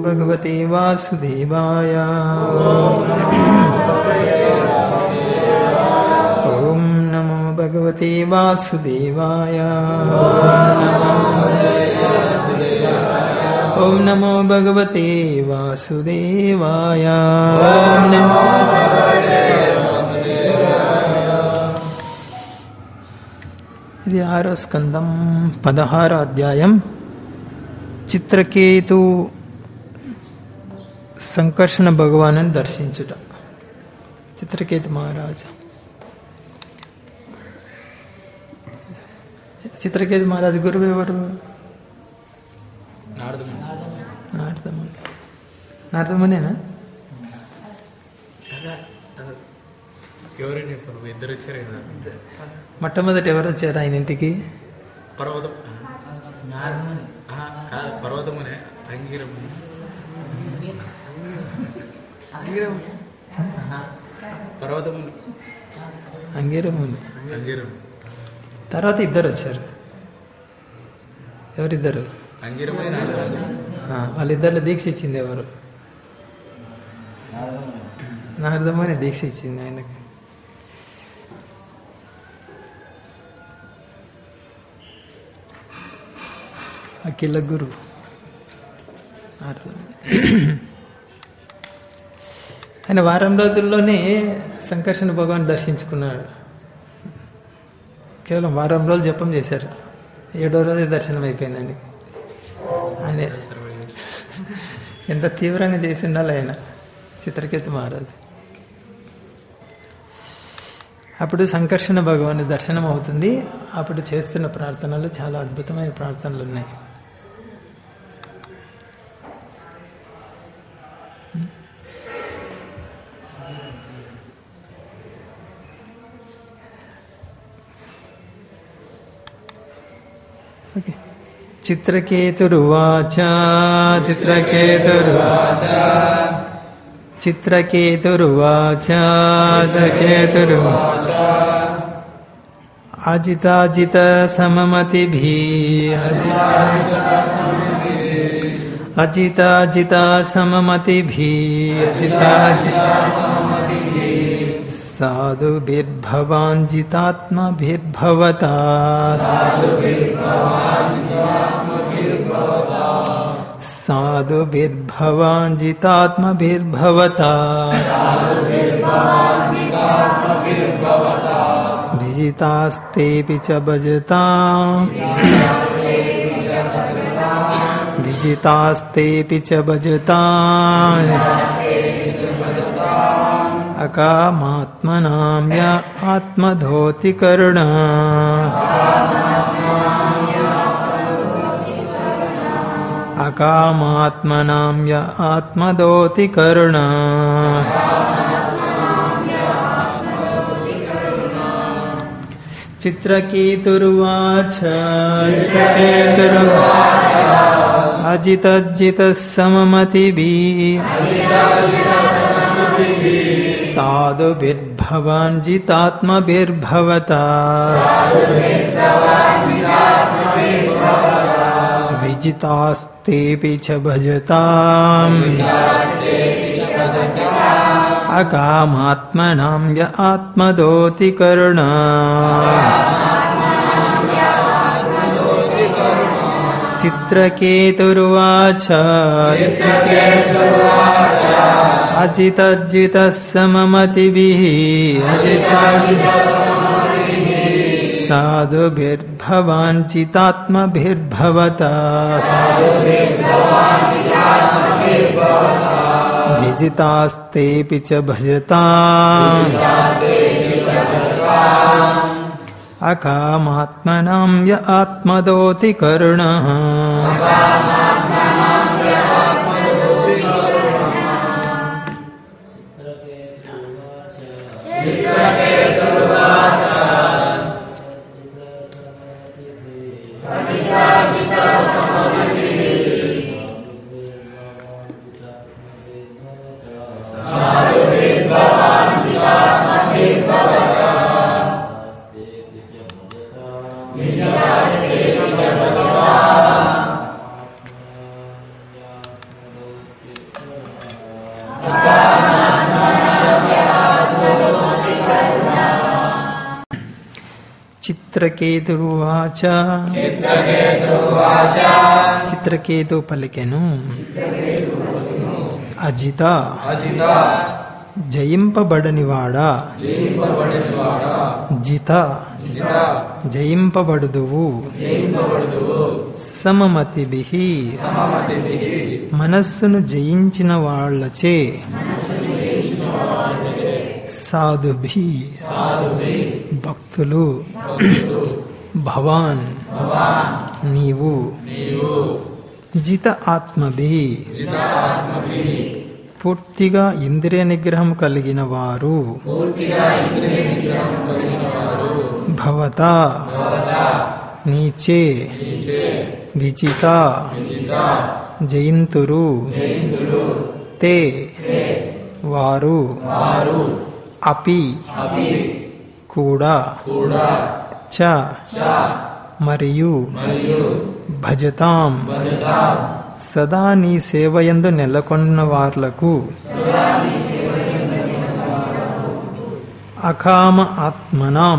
భగవతే వాసుదేవాయ ఓం నమో భగవతే వాసుదేవాయ ఓం నమో భగవతే వాసుదేవాయ ఓం నమో ఇది ఆరో స్కందం పదహారో అధ్యాయం చిత్రకేతు సంకర్షణ భగవాను దర్శించుట చిత్రకేతు మహారాజు చిత్రకేతు మహారాజు గురువు ఎవరు నారదముని నారదమునేనా ఎవరైనా చెప్పరు ఇద్దరు వచ్చారు కదా మొట్టమొదటి ఎవరు వచ్చారు ఆయన ఇంటికి పర్వతం ఆ, కాదు పర్వతమునే అంగిరము పర్వతముని అంగీరముని అంగిరం తర్వాత ఇద్దరు వచ్చారు ఎవరిద్దరు అంగిరముని నారదముని ఆ, వాళ్ళిద్దరిలో దీక్ష ఇచ్చింది ఎవరు నారదముని దీక్ష ఇచ్చింది ఆయనకి అఖిల గురు నారదముని ఆయన వారం రోజుల్లోనే సంకర్షణ భగవాన్ దర్శించుకున్నాడు కేవలం వారం రోజులు జపం చేశారు ఏడో రోజే దర్శనం అయిపోయిందండి ఆయన ఎంత తీవ్రంగా చేసి ఉండాలి ఆయన చిత్రకేతు మహారాజు అప్పుడు సంకర్షణ భగవాన్ దర్శనం అవుతుంది అప్పుడు చేస్తున్న ప్రార్థనలు చాలా అద్భుతమైన ప్రార్థనలు ఉన్నాయి ఓకే చిత్రకేతురువాచ చిత్రకేతురువాచ చిత్రకేతురువాచ చిత్రకేతురువాచ అజితాజిత సమమతిభి అజితాజిత సమమతిభి అజితాజిత సాధుభిర్భవాన్ జితాత్మభిర్భవతా సాధుభిర్భవాన్ జితాత్మభిర్భవతా విజితాస్తేపి చ భజతా విజితాస్తేపి చ భజతా అకామాత్మనాం య ఆత్మధోతికరుణ అకామాత్మనాం య ఆత్మధోతికరుణ చిత్రకేతుర్వాచ చిత్రకేతుర్వాచ అజితజ్జిత సమమతిభిः సాధుభిర్భవాన్ జితాత్మభిర్భవతా విజితాస్తేపి చ భజతాం అకామాత్మనాం య ఆత్మదోతికరుణ చిత్రకేతుర్వాచ అజితజ్జిత సమమతిభిः అజితాజిత సాధుభిర్భవాన్ చితాత్మభిర్భవతా విజితాస్తేపి చ భజతా అకామాత్మనాం య ఆత్మదోతికరుణ చిత్రకేతురువాచ చిత్రకేతు పలికెను అజిత అజిత జయింపబడనివాడా జయింపబడినవాడా జిత జిత జయింపబడుదువు జయింపబడుదువు సమమతిభి సమమతిభిః మనస్సును జయించిన వాళ్ళచే సాధుభి సాధుభి భక్తులు భవాన్ నీవు నీవు జిత ఆత్మభి జిత ఆత్మభి పూర్తిగా ఇంద్రియ నిగ్రహం కలిగిన వారు పూర్తిగా ఇంద్రియ నిగ్రహం కలిగిన వారు భవత నీచే నీచే విజిత విజిత జయింతురు జయింతులు తే వారు వారు అపి అవి కూడా కూడా చ చ మరియు మరియు భజతాం భజత సదా నీ సేవయందు నెలకొన్న వార్లకు అకామ ఆత్మనాం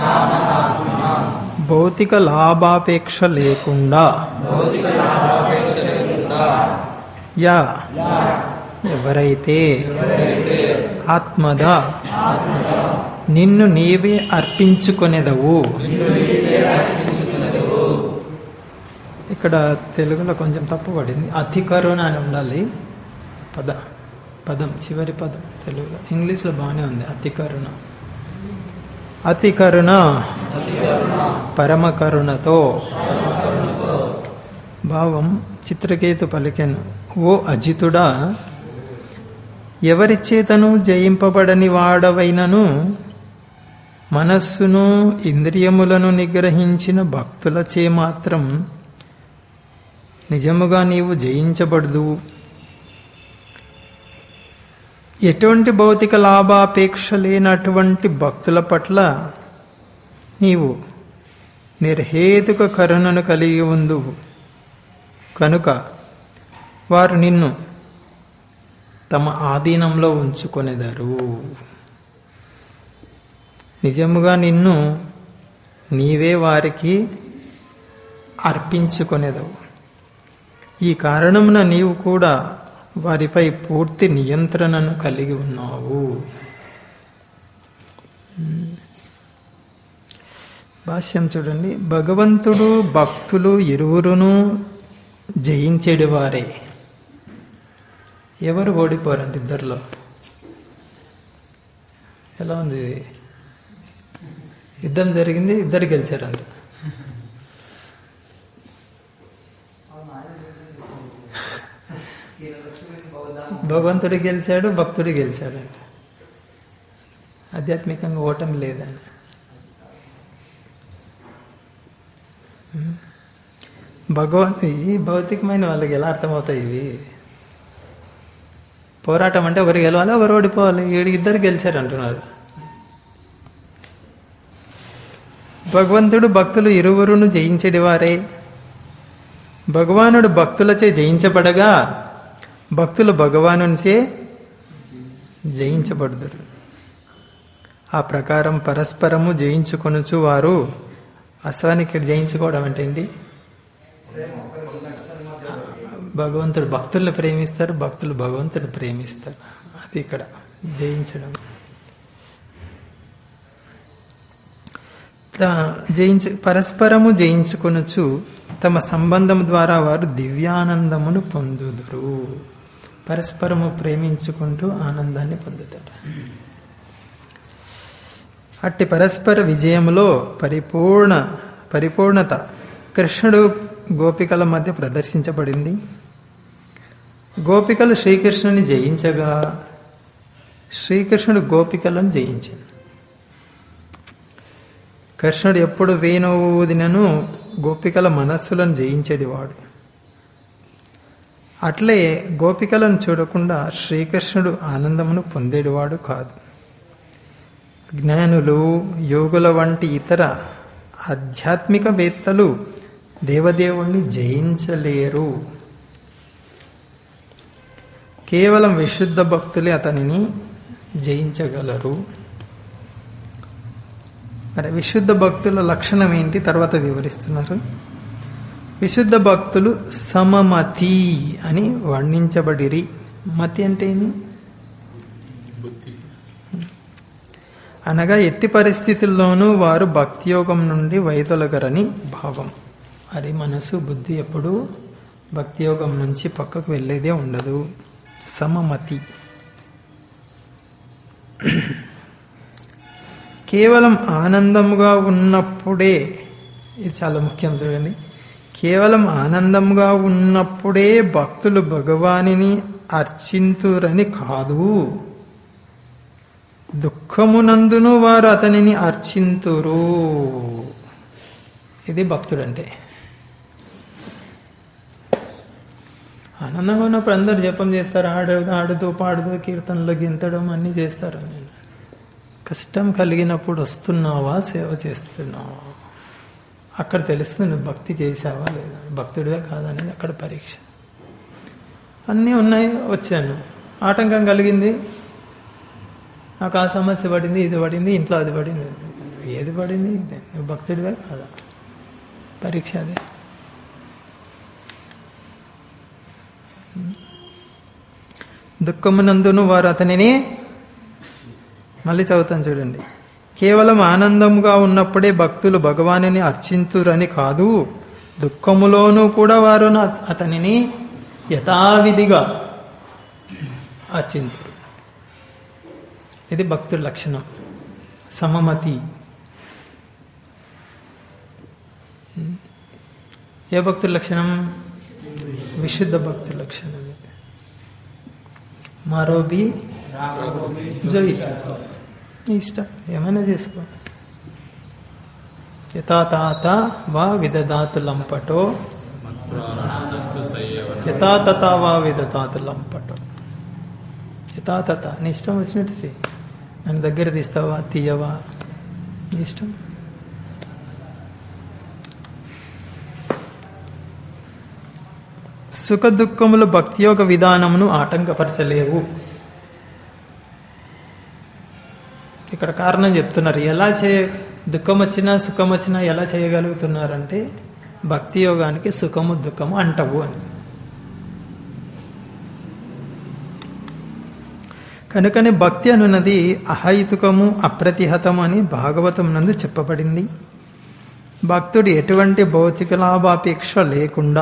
భౌతిక లాభాపేక్ష లేకుండా భౌతిక లాభాపేక్ష లేకుండా యా ఎవరైతే ఎవరైతే ఆత్మద నిన్ను నీవే అర్పించుకొనేదవు అర్పించుకున్నదవు ఇక్కడ తెలుగులో కొంచెం తప్పు పడింది అతి కరుణ అని ఉండాలి పద పదం చివరి పదం తెలుగులో ఇంగ్లీష్లో బాగానే ఉంది అతి కరుణ అతి కరుణ పరమ కరుణతో భావం చిత్రకేతు పలికెను ఓ అజితుడా ఎవరి చేతను జయింపబడని వాడవైనను మనస్సును ఇంద్రియములను నిగ్రహించిన భక్తులచే మాత్రం నిజముగా నీవు జయించబడదు ఎటువంటి భౌతిక లాభాపేక్ష లేనటువంటి భక్తుల పట్ల నీవు నిర్హేతుక కరుణను కలిగి ఉందు కనుక వారు నిన్ను తమ ఆధీనంలో ఉంచుకొనేదారు నిజముగా నిన్ను నీవే వారికి అర్పించుకొనేదవు ఈ కారణమున నీవు కూడా వారిపై పూర్తి నియంత్రణను కలిగి ఉన్నావు భాష్యం చూడండి భగవంతుడు భక్తులు ఇరువురును జయించేటివారే ఎవరు ఓడిపోరండి ఇద్దరిలో ఎలా ఉంది ఇది? యుద్ధం జరిగింది ఇద్దరు గెలిచారంట భగవంతుడు గెలిచాడు భక్తుడు గెలిచాడంట ఆధ్యాత్మికంగా ఓటమి లేదండి భగవంత్ ఈ భౌతికమైన వాళ్ళకి ఎలా అర్థమవుతాయి ఇవి పోరాటం అంటే ఒకరు గెలవాలి ఒకరు ఓడిపోవాలి వీడి ఇద్దరు గెలిచారు అంటున్నారు భగవంతుడు భక్తులు ఇరువురును జయించడి వారే భగవానుడు భక్తులచే జయించబడగా భక్తులు భగవానునిచే జయించబడుదురు ఆ ప్రకారం పరస్పరము జయించుకొనుచు వారు వాస్తవానికి ఇక్కడ జయించుకోవడం అంటే ఏంటి భగవంతుడు భక్తుల్ని ప్రేమిస్తారు భక్తులు భగవంతుని ప్రేమిస్తారు అది ఇక్కడ జయించడం త- జయించు పరస్పరము జయించుకొనుచు తమ సంబంధం ద్వారా వారు దివ్యానందమును పొందుదురు పరస్పరము ప్రేమించుకుంటూ ఆనందాన్ని పొందుతారు అట్టి పరస్పర విజయములో పరిపూర్ణ పరిపూర్ణత కృష్ణుడు గోపికల మధ్య ప్రదర్శించబడింది గోపికలు శ్రీకృష్ణుని జయించగా శ్రీకృష్ణుడు గోపికలను జయించాడు కృష్ణుడు ఎప్పుడు వేణువు ఊదినను గోపికల మనస్సులను జయించేటివాడు అట్లే గోపికలను చూడకుండా శ్రీకృష్ణుడు ఆనందమును పొందేటివాడు కాదు జ్ఞానులు యోగుల వంటి ఇతర ఆధ్యాత్మికవేత్తలు దేవదేవుణ్ణి జయించలేరు కేవలం విశుద్ధ భక్తులే అతనిని జయించగలరు మరి విశుద్ధ భక్తుల లక్షణం ఏంటి తర్వాత వివరిస్తున్నారు విశుద్ధ భక్తులు సమమతి అని వర్ణించబడిరి మతి అంటే ఏమి అనగా ఎట్టి పరిస్థితుల్లోనూ వారు భక్తియోగం నుండి వైదొలగరని భావం అది మనసు బుద్ధి ఎప్పుడూ భక్తియోగం నుంచి పక్కకు వెళ్ళేదే ఉండదు సమమతి కేవలం ఆనందముగా ఉన్నప్పుడే ఇది చాలా ముఖ్యం చూడండి కేవలం ఆనందంగా ఉన్నప్పుడే భక్తులు భగవానిని అర్చింతురని కాదు దుఃఖమునందును వారు అతనిని అర్చింతురు ఇది భక్తుడంటే ఆనందంగా ఉన్నప్పుడు అందరు జపం చేస్తారు ఆడు ఆడుతూ పాడుతూ కీర్తనలు గింతడం అన్నీ చేస్తారు కష్టం కలిగినప్పుడు వస్తున్నావా సేవ చేస్తున్నావా అక్కడ తెలుస్తుంది నువ్వు భక్తి చేసావా లేదా భక్తుడివే కాదనేది అక్కడ పరీక్ష అన్నీ ఉన్నాయి వచ్చాను ఆటంకం కలిగింది నాకు ఆ సమస్య పడింది ఇది పడింది ఇంట్లో అది పడింది ఏది పడింది నువ్వు భక్తుడివే కాదా పరీక్ష అదే దుఃఖమునందును వారు అతనిని మళ్ళీ చదువుతాను చూడండి కేవలం ఆనందంగా ఉన్నప్పుడే భక్తులు భగవానుని అర్చింతురని కాదు దుఃఖములోనూ కూడా వారు నా- అతనిని యథావిధిగా అర్చింతురు ఇది భక్తుల లక్షణం సమమతి ఏ భక్తుల లక్షణం విశుద్ధ భక్తుల లక్షణం ఇది. మరో బి జో ఇష్టం నీ ఇష్టం ఏమైనా చేసుకో యథాతాత వా విదదాతు లంపటో యథాతథ వా విదతాతు లంపటో యథాతథ నీ ఇష్టం వచ్చినట్టు చెయ్యి నన్ను దగ్గర తీస్తావా తీయవా నీ ఇష్టం సుఖ దుఃఖములు భక్తియోగ విధానమును ఆటంకపరచలేవు ఇక్కడ కారణం చెప్తున్నారు ఎలా చే దుఃఖం వచ్చినా సుఖం వచ్చినా ఎలా చేయగలుగుతున్నారంటే భక్తి యోగానికి సుఖము దుఃఖము అంటవు అని కనుకనే భక్తి అనున్నది అహైతుకము అప్రతిహతము అని భాగవతం నందు చెప్పబడింది భక్తుడు ఎటువంటి భౌతిక లాభాపేక్ష లేకుండా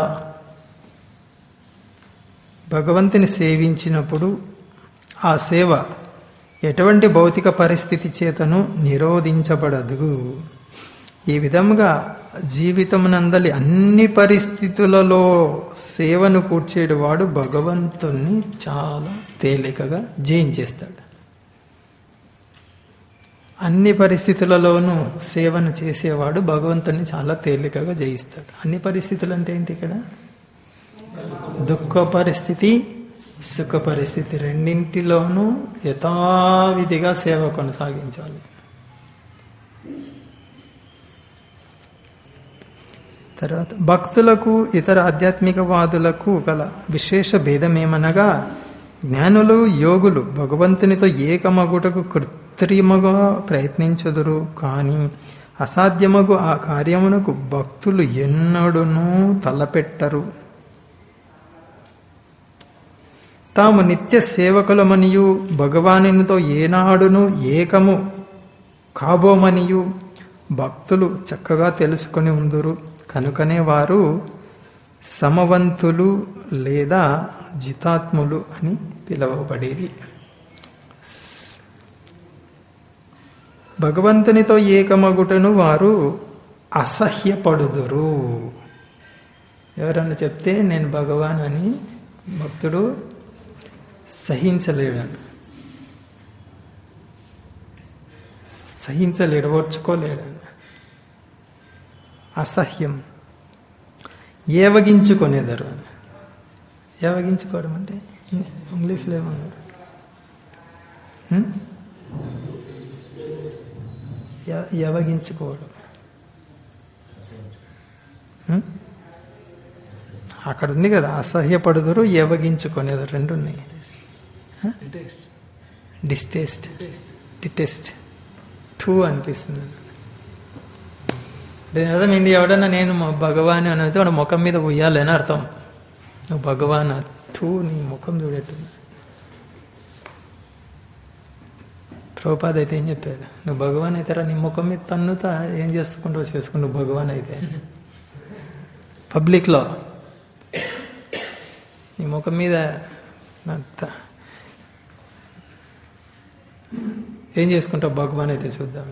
భగవంతుని సేవించినప్పుడు ఆ సేవ ఎటువంటి భౌతిక పరిస్థితి చేతను నిరోధించబడదు ఈ విధముగా జీవితమునందలి అన్ని పరిస్థితులలో సేవను కూర్చేటివాడు భగవంతుణ్ణి చాలా తేలికగా జయించేస్తాడు అన్ని పరిస్థితులలోనూ సేవను చేసేవాడు భగవంతుణ్ణి చాలా తేలికగా జయిస్తాడు అన్ని పరిస్థితులు అంటే ఏంటి ఇక్కడ దుఃఖ పరిస్థితి సుఖ పరిస్థితి రెండింటిలోనూ యథావిధిగా సేవ కొనసాగించాలి తర్వాత భక్తులకు ఇతర ఆధ్యాత్మికవాదులకు గల విశేష భేదమేమనగా జ్ఞానులు యోగులు భగవంతునితో ఏకమగుటకు కృత్రిమగా ప్రయత్నించుదురు కానీ అసాధ్యమగు ఆ కార్యమునకు భక్తులు ఎన్నడూనూ తలపెట్టరు తాము నిత్య సేవకులమనియు భగవానునితో ఏనాడును ఏకము కాబోమనియు భక్తులు చక్కగా తెలుసుకొని ఉందురు కనుకనే వారు సమవంతులు లేదా జితాత్ములు అని పిలువబడేది భగవంతునితో ఏకమగుటను వారు అసహ్యపడుదురు ఎవరన్నా చెప్తే నేను భగవాన్ అని భక్తుడు సహించలేడు సహించలేడు ఓర్చుకోలేడు అసహ్యం ఏవగించుకొనేదరు ఏవగించుకోవడం అంటే ఇంగ్లీష్లో ఏమన్నారు హ్మ్? ఎ- ఎవగించుకోవడం హ్మ్? అక్కడ ఉంది కదా అసహ్యపడుదురు ఏవగించుకునేది రెండు ఉన్నాయి డిస్టేస్ట్ డిటెస్ట్ టూ అనిపిస్తుంది దీని అర్థం ఏంటి ఎవడన్నా నేను మా భగవాన్ అని అయితే వాడు ముఖం మీద ఉయ్యాలి అని అర్థం నువ్వు భగవాన్ తూ నీ ముఖం చూడేట్టుంది ప్రభుపాద అయితే ఏం చెప్పాడు నువ్వు భగవాన్ అయితే నీ ముఖం మీద తన్నుతా ఏం చేసుకుంటావు చేసుకుంటూ నువ్వు భగవాన్ అయితే పబ్లిక్లో నీ ముఖం మీద అంత ఏం చేసుకుంటావు భగవాన్ అయితే చూద్దాం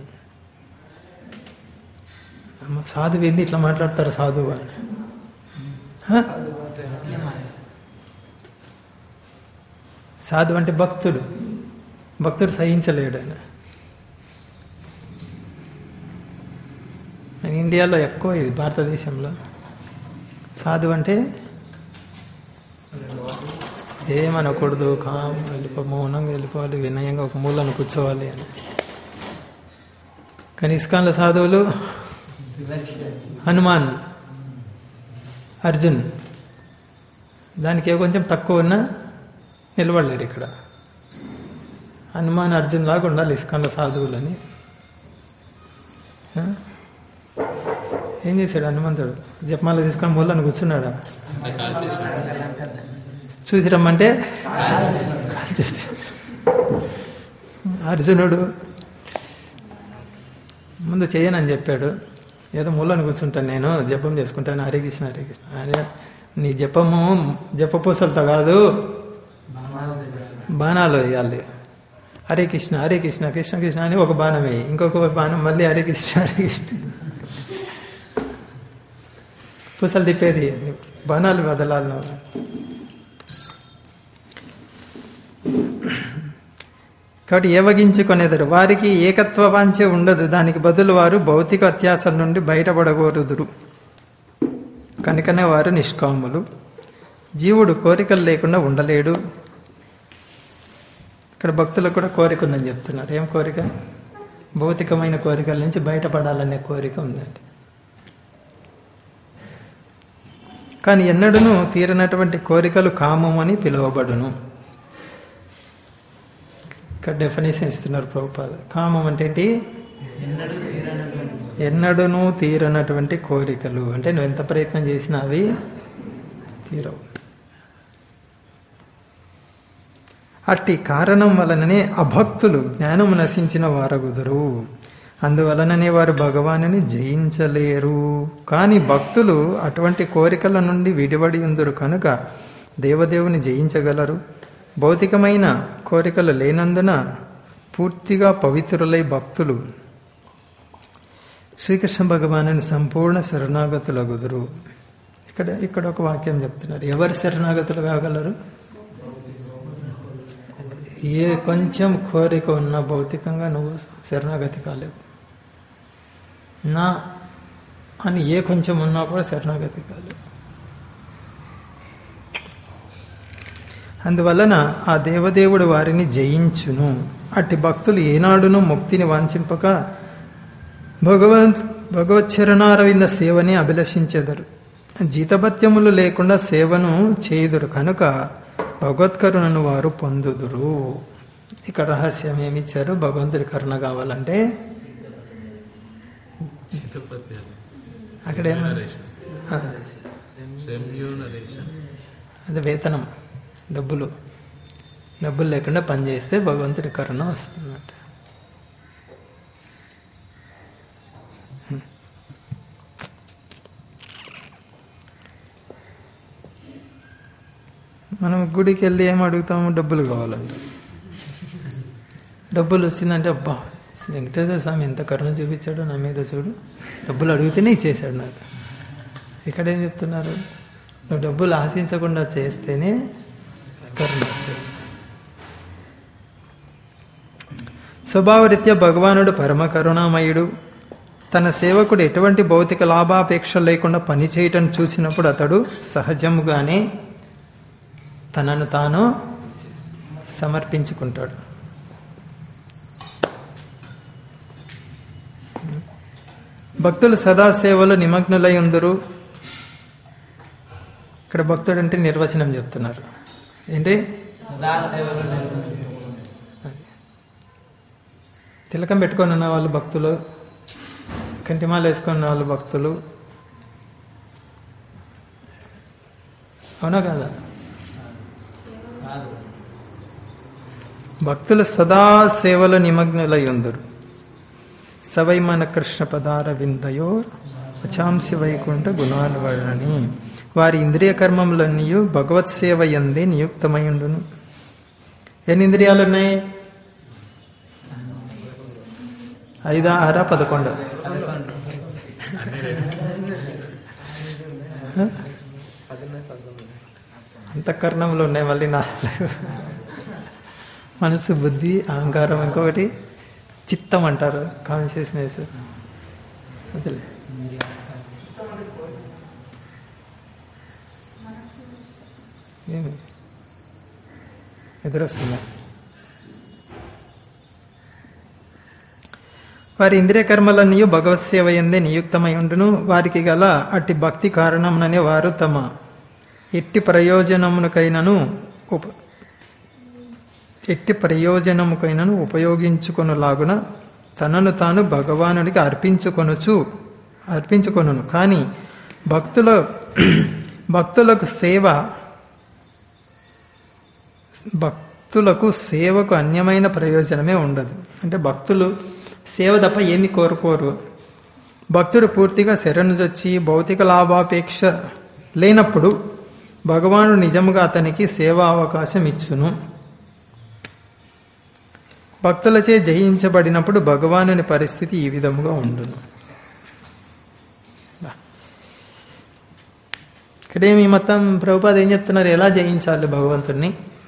అమ్మ సాధువు ఏంది ఇట్లా మాట్లాడతారు సాధువు అని హ? సాధువు అంటే భక్తుడు భక్తుడు సహించలేడు ఆయన ఇండియాలో ఎక్కువ ఇది భారతదేశంలో సాధువు అంటే ఏమనకూడదు కామ్ వెళ్ళిపో మౌనంగా వెళ్ళిపోవాలి వినయంగా ఒక మూలను కూర్చోవాలి అని కానీ ఇస్కాన్ల సాధువులు హనుమాన్ అర్జున్ దానికి ఏ కొంచెం తక్కువ ఉన్నా నిలబడలేరు ఇక్కడ హనుమాన్ అర్జున్ లాగా ఉండాలి ఇస్కాన్ల సాధువులని ఆ? ఏం చేశాడు హనుమంతుడు జపమాల తీసుకొని మూలని కూర్చున్నాడా కాల్ చేశాడు చూసి రమ్మంటే చూసి అర్జునుడు ముందు చేయనని చెప్పాడు ఏదో మూలని కూర్చుంటాను నేను జపం చేసుకుంటాను హరే కృష్ణ హరే కృష్ణ అరే నీ జపము జపపూసలతో కాదు బాణాలు వేయాలి హరే కృష్ణ హరే కృష్ణ కృష్ణ కృష్ణ అని ఒక బాణం వేయి ఇంకొక బాణం మళ్ళీ హరే కృష్ణ హరే కృష్ణ పూసలు తిప్పేది బాణాలు వదలాలి నువ్వు. కాబట్టి ఏవగించుకొనేదరు వారికి ఏకత్వ వాంఛ ఉండదు దానికి బదులు వారు భౌతిక అత్యాసల నుండి బయటపడగోరుదురు కనుకనే వారు నిష్కాములు జీవుడు కోరికలు లేకుండా ఉండలేడు ఇక్కడ భక్తులకు కూడా కోరిక ఉందని చెప్తున్నారు ఏం కోరిక భౌతికమైన కోరికల నుంచి బయటపడాలనే కోరిక ఉందండి కానీ ఎన్నడూనూ తీరనటువంటి కోరికలు కామం అని పిలువబడును ఇక్కడ డెఫినేషన్ ఇస్తున్నారు ప్రభుపాద కామం అంటే ఏంటి ఎన్నడూనూ తీరనటువంటి కోరికలు అంటే నువ్వు ఎంత ప్రయత్నం చేసినా అవి తీరవు అట్టి కారణం వలననే అభక్తులు జ్ఞానము నశించిన వారగుదురు అందువలననే వారు భగవానుని జయించలేరు కానీ భక్తులు అటువంటి కోరికల నుండి విడివడి ఉందరు కనుక దేవదేవుని జయించగలరు భౌతికమైన కోరికలు లేనందున పూర్తిగా పవిత్రులై భక్తులు శ్రీకృష్ణ భగవానుని సంపూర్ణ శరణాగతులగుదురు ఇక్కడ ఇక్కడ ఒక వాక్యం చెప్తున్నారు ఎవరు శరణాగతులు కాగలరు ఏ కొంచెం కోరిక ఉన్నా భౌతికంగా నువ్వు శరణాగతి కాలేవు నా అని ఏ కొంచెం ఉన్నా కూడా శరణాగతి కాలేవు అందువలన ఆ దేవదేవుడు వారిని జయించును అట్టి భక్తులు ఏనాడును ముక్తిని వాంఛింపక భగవంత్ భగవచ్చరణారవింద సేవని అభిలషించెదరు జీతభత్యములు లేకుండా సేవను చేయుదురు కనుక భగవత్కరుణను వారు పొందుదురు ఇక్కడ రహస్యం ఏమి ఇచ్చారు భగవంతుడి కరుణ కావాలంటే అక్కడ ఏమన్నా ఆ, రెమ్యూనరేషన్ అది వేతనం డబ్బులు డబ్బులు లేకుండా పనిచేస్తే భగవంతుడి కరుణ వస్తుందంట మనం గుడికి వెళ్ళి ఏం అడుగుతాము డబ్బులు కావాలంట డబ్బులు వచ్చిందంటే అబ్బా వెంకటేశ్వర స్వామి ఎంత కరుణ చూపించాడో నా మీద చూడు డబ్బులు అడిగితేనే ఇచ్చేసాడు నాకు ఇక్కడ ఏం చెప్తున్నారు నువ్వు డబ్బులు ఆశించకుండా చేస్తేనే కరుణ వచ్చేది స్వభావరీత్యా భగవానుడు పరమ కరుణామయుడు తన సేవకుడు ఎటువంటి భౌతిక లాభాపేక్ష లేకుండా పనిచేయటం చూసినప్పుడు అతడు సహజముగానే తనను తాను సమర్పించుకుంటాడు భక్తులు సదా సేవలో నిమగ్నులై ఉందరు ఇక్కడ భక్తుడు అంటే నిర్వచనం చెప్తున్నారు ఏంటి తిలకం పెట్టుకొని ఉన్న వాళ్ళు భక్తులు కంటిమాల వేసుకున్న వాళ్ళు భక్తులు అవునా కాదా భక్తులు సదా సేవలో నిమగ్నులై ఉందరు సవై మన కృష్ణ పదార విందయో వచాంసి వైకుంఠ గుణాలవడని వారి ఇంద్రియ కర్మములన్నీ భగవత్ సేవ ఎందే నియుక్తమై ఉండును ఎన్ని ఇంద్రియాలు ఉన్నాయి ఐదా ఆరా పదకొండు అంతఃకరణంలో ఉన్నాయి మళ్ళీ నాలుగు మనసు బుద్ధి అహంకారం ఇంకొకటి చిత్తం అంటారు కాన్షియస్నెస్ అదిలే ఏమి ఎదురొస్తుందా వారి ఇంద్రియ కర్మలన్నీ భగవత్ సేవ ఎందే నియుక్తమై ఉండును వారికి గల అట్టి భక్తి కారణముననే వారు తమ ఎట్టి ప్రయోజనమునకైనను ఉప ఎట్టి ప్రయోజనముకైనను ఉపయోగించుకొనులాగున తనను తాను భగవానుడికి అర్పించుకొనుచు అర్పించుకొనును కానీ భక్తుల భక్తులకు సేవ భక్తులకు సేవకు అన్యమైన ప్రయోజనమే ఉండదు అంటే భక్తులు సేవ తప్ప ఏమి కోరుకోరు భక్తుడు పూర్తిగా శరణుజొచ్చి భౌతిక లాభాపేక్ష లేనప్పుడు భగవానుడు నిజముగా అతనికి సేవా అవకాశం ఇచ్చును భక్తులచే జయించబడినప్పుడు భగవానుని పరిస్థితి ఈ విధముగా ఉండును ఇక్కడేమి మొత్తం ప్రభుపాద ఏం చెప్తున్నారు ఎలా జయించాలి భగవంతుణ్ణి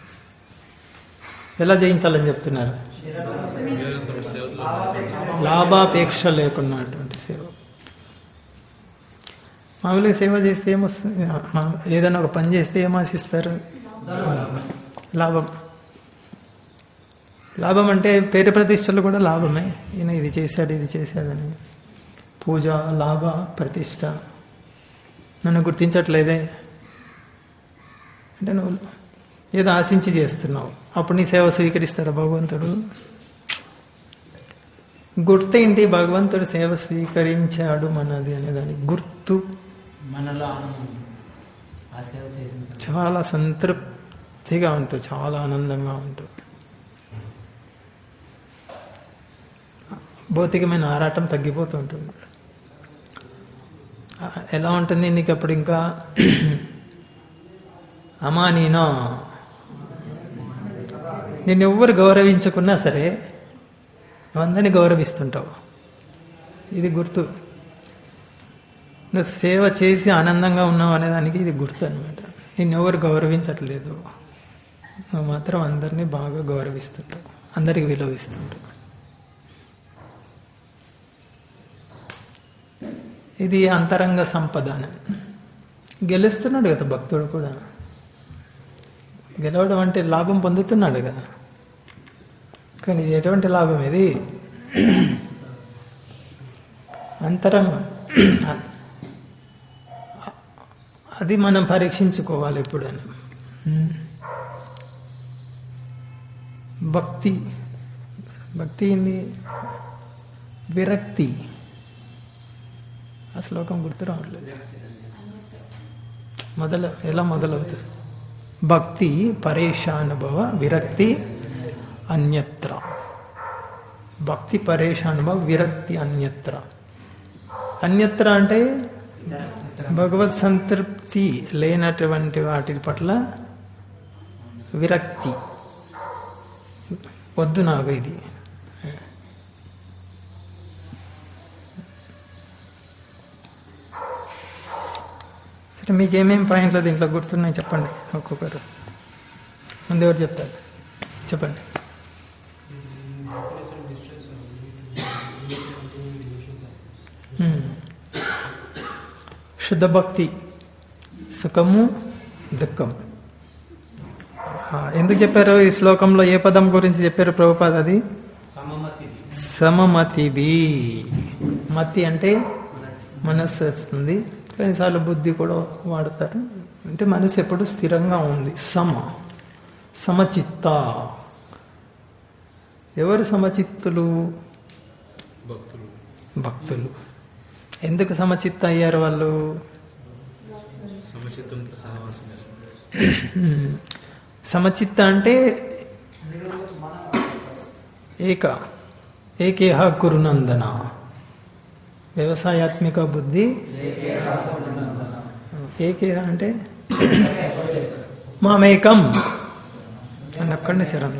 ఎలా జయించాలని చెప్తున్నారు నిరంతరం సేవలో లాభాపేక్ష లేకున్నటువంటి సేవ మామూలుగా సేవ చేస్తే ఏమొస్తుంది మా- ఏదైనా ఒక పని చేస్తే ఏం ఆశిస్తారు లాభం లాభం అంటే పేరు ప్రతిష్టలు కూడా లాభమే ఈయన ఇది చేశాడు ఇది చేశాడని పూజ లాభ ప్రతిష్ట నన్ను గుర్తించట్లేదే అంటే నువ్వు ఏదో ఆశించి చేస్తున్నావు అప్పుడు నీ సేవ స్వీకరిస్తాడు భగవంతుడు గుర్తేంటి భగవంతుడు సేవ స్వీకరించాడు మనది అనేదానికి గుర్తు మనలో ఆనందం ఆ సేవ చేసిన తర్వాత. చాలా సంతృప్తిగా ఉంటుంది చాలా ఆనందంగా ఉంటుంది భౌతికమైన ఆరాటం తగ్గిపోతూ ఉంటుంది ఆ, ఎలా ఉంటుంది నీకు అప్పుడు ఇంకా అమ్మా నేనో నిన్ను ఎవ్వరు గౌరవించకున్నా సరే నువ్వు అందరినీ గౌరవిస్తుంటావు ఇది గుర్తు నువ్వు సేవ చేసి ఆనందంగా ఉన్నావు అనేదానికి ఇది గుర్తు అనమాట నిన్నెవరు గౌరవించట్లేదు నువ్వు మాత్రం అందరినీ బాగా గౌరవిస్తుంటావు అందరికి విలువిస్తుంటావు ఇది అంతరంగ సంపద అని గెలుస్తున్నాడు కదా భక్తుడు కూడా గెలవడం అంటే లాభం పొందుతున్నాడు కదా కానీ ఇది ఎటువంటి లాభం ఇది అంతరంగం అది మనం పరీక్షించుకోవాలి ఎప్పుడని భక్తి భక్తి ఏంది విరక్తి ఆ శ్లోకం గుర్తు రావట్లేదు మొదలు ఎలా మొదలవుతుంది భక్తి పరేషానుభవ విరక్తి అన్యత్ర భక్తి పరేషానుభవ విరక్తి అన్యత్ర అన్యత్ర అంటే భగవత్ సంతృప్తి లేనటువంటి వాటి పట్ల విరక్తి వద్దు నాకు ఇది సరే మీకు ఏమేమి పాయింట్లు దీంట్లో గుర్తున్నాయి చెప్పండి ఒక్కొక్కరు ముందు ఎవరు చెప్తారు చెప్పండి హ్మ్. శుద్ధ భక్తి సుఖము దుఃఖం ఆ, ఎందుకు చెప్పారు ఈ శ్లోకంలో ఏ పదం గురించి చెప్పారు ప్రభుపాద అది సమమతి సమమతివి మతి అంటే మనస్సు వస్తుంది కొన్నిసార్లు బుద్ధి కూడా వాడతారు అంటే మనసు ఎప్పుడు స్థిరంగా ఉంది సమ సమచిత్త ఎవరు సమచిత్తులు భక్తులు భక్తులు ఎందుకు సమచిత్త అయ్యారు వాళ్ళు సమచిత్తంతో సహవాసం చేస్తాం మ్మ్. సమచిత్త అంటే ఏక ఏకేహ కురునందన వ్యవసాయాత్మిక బుద్ధి ఏకేహ అంటే మామేకం అని అక్కడనే శరణు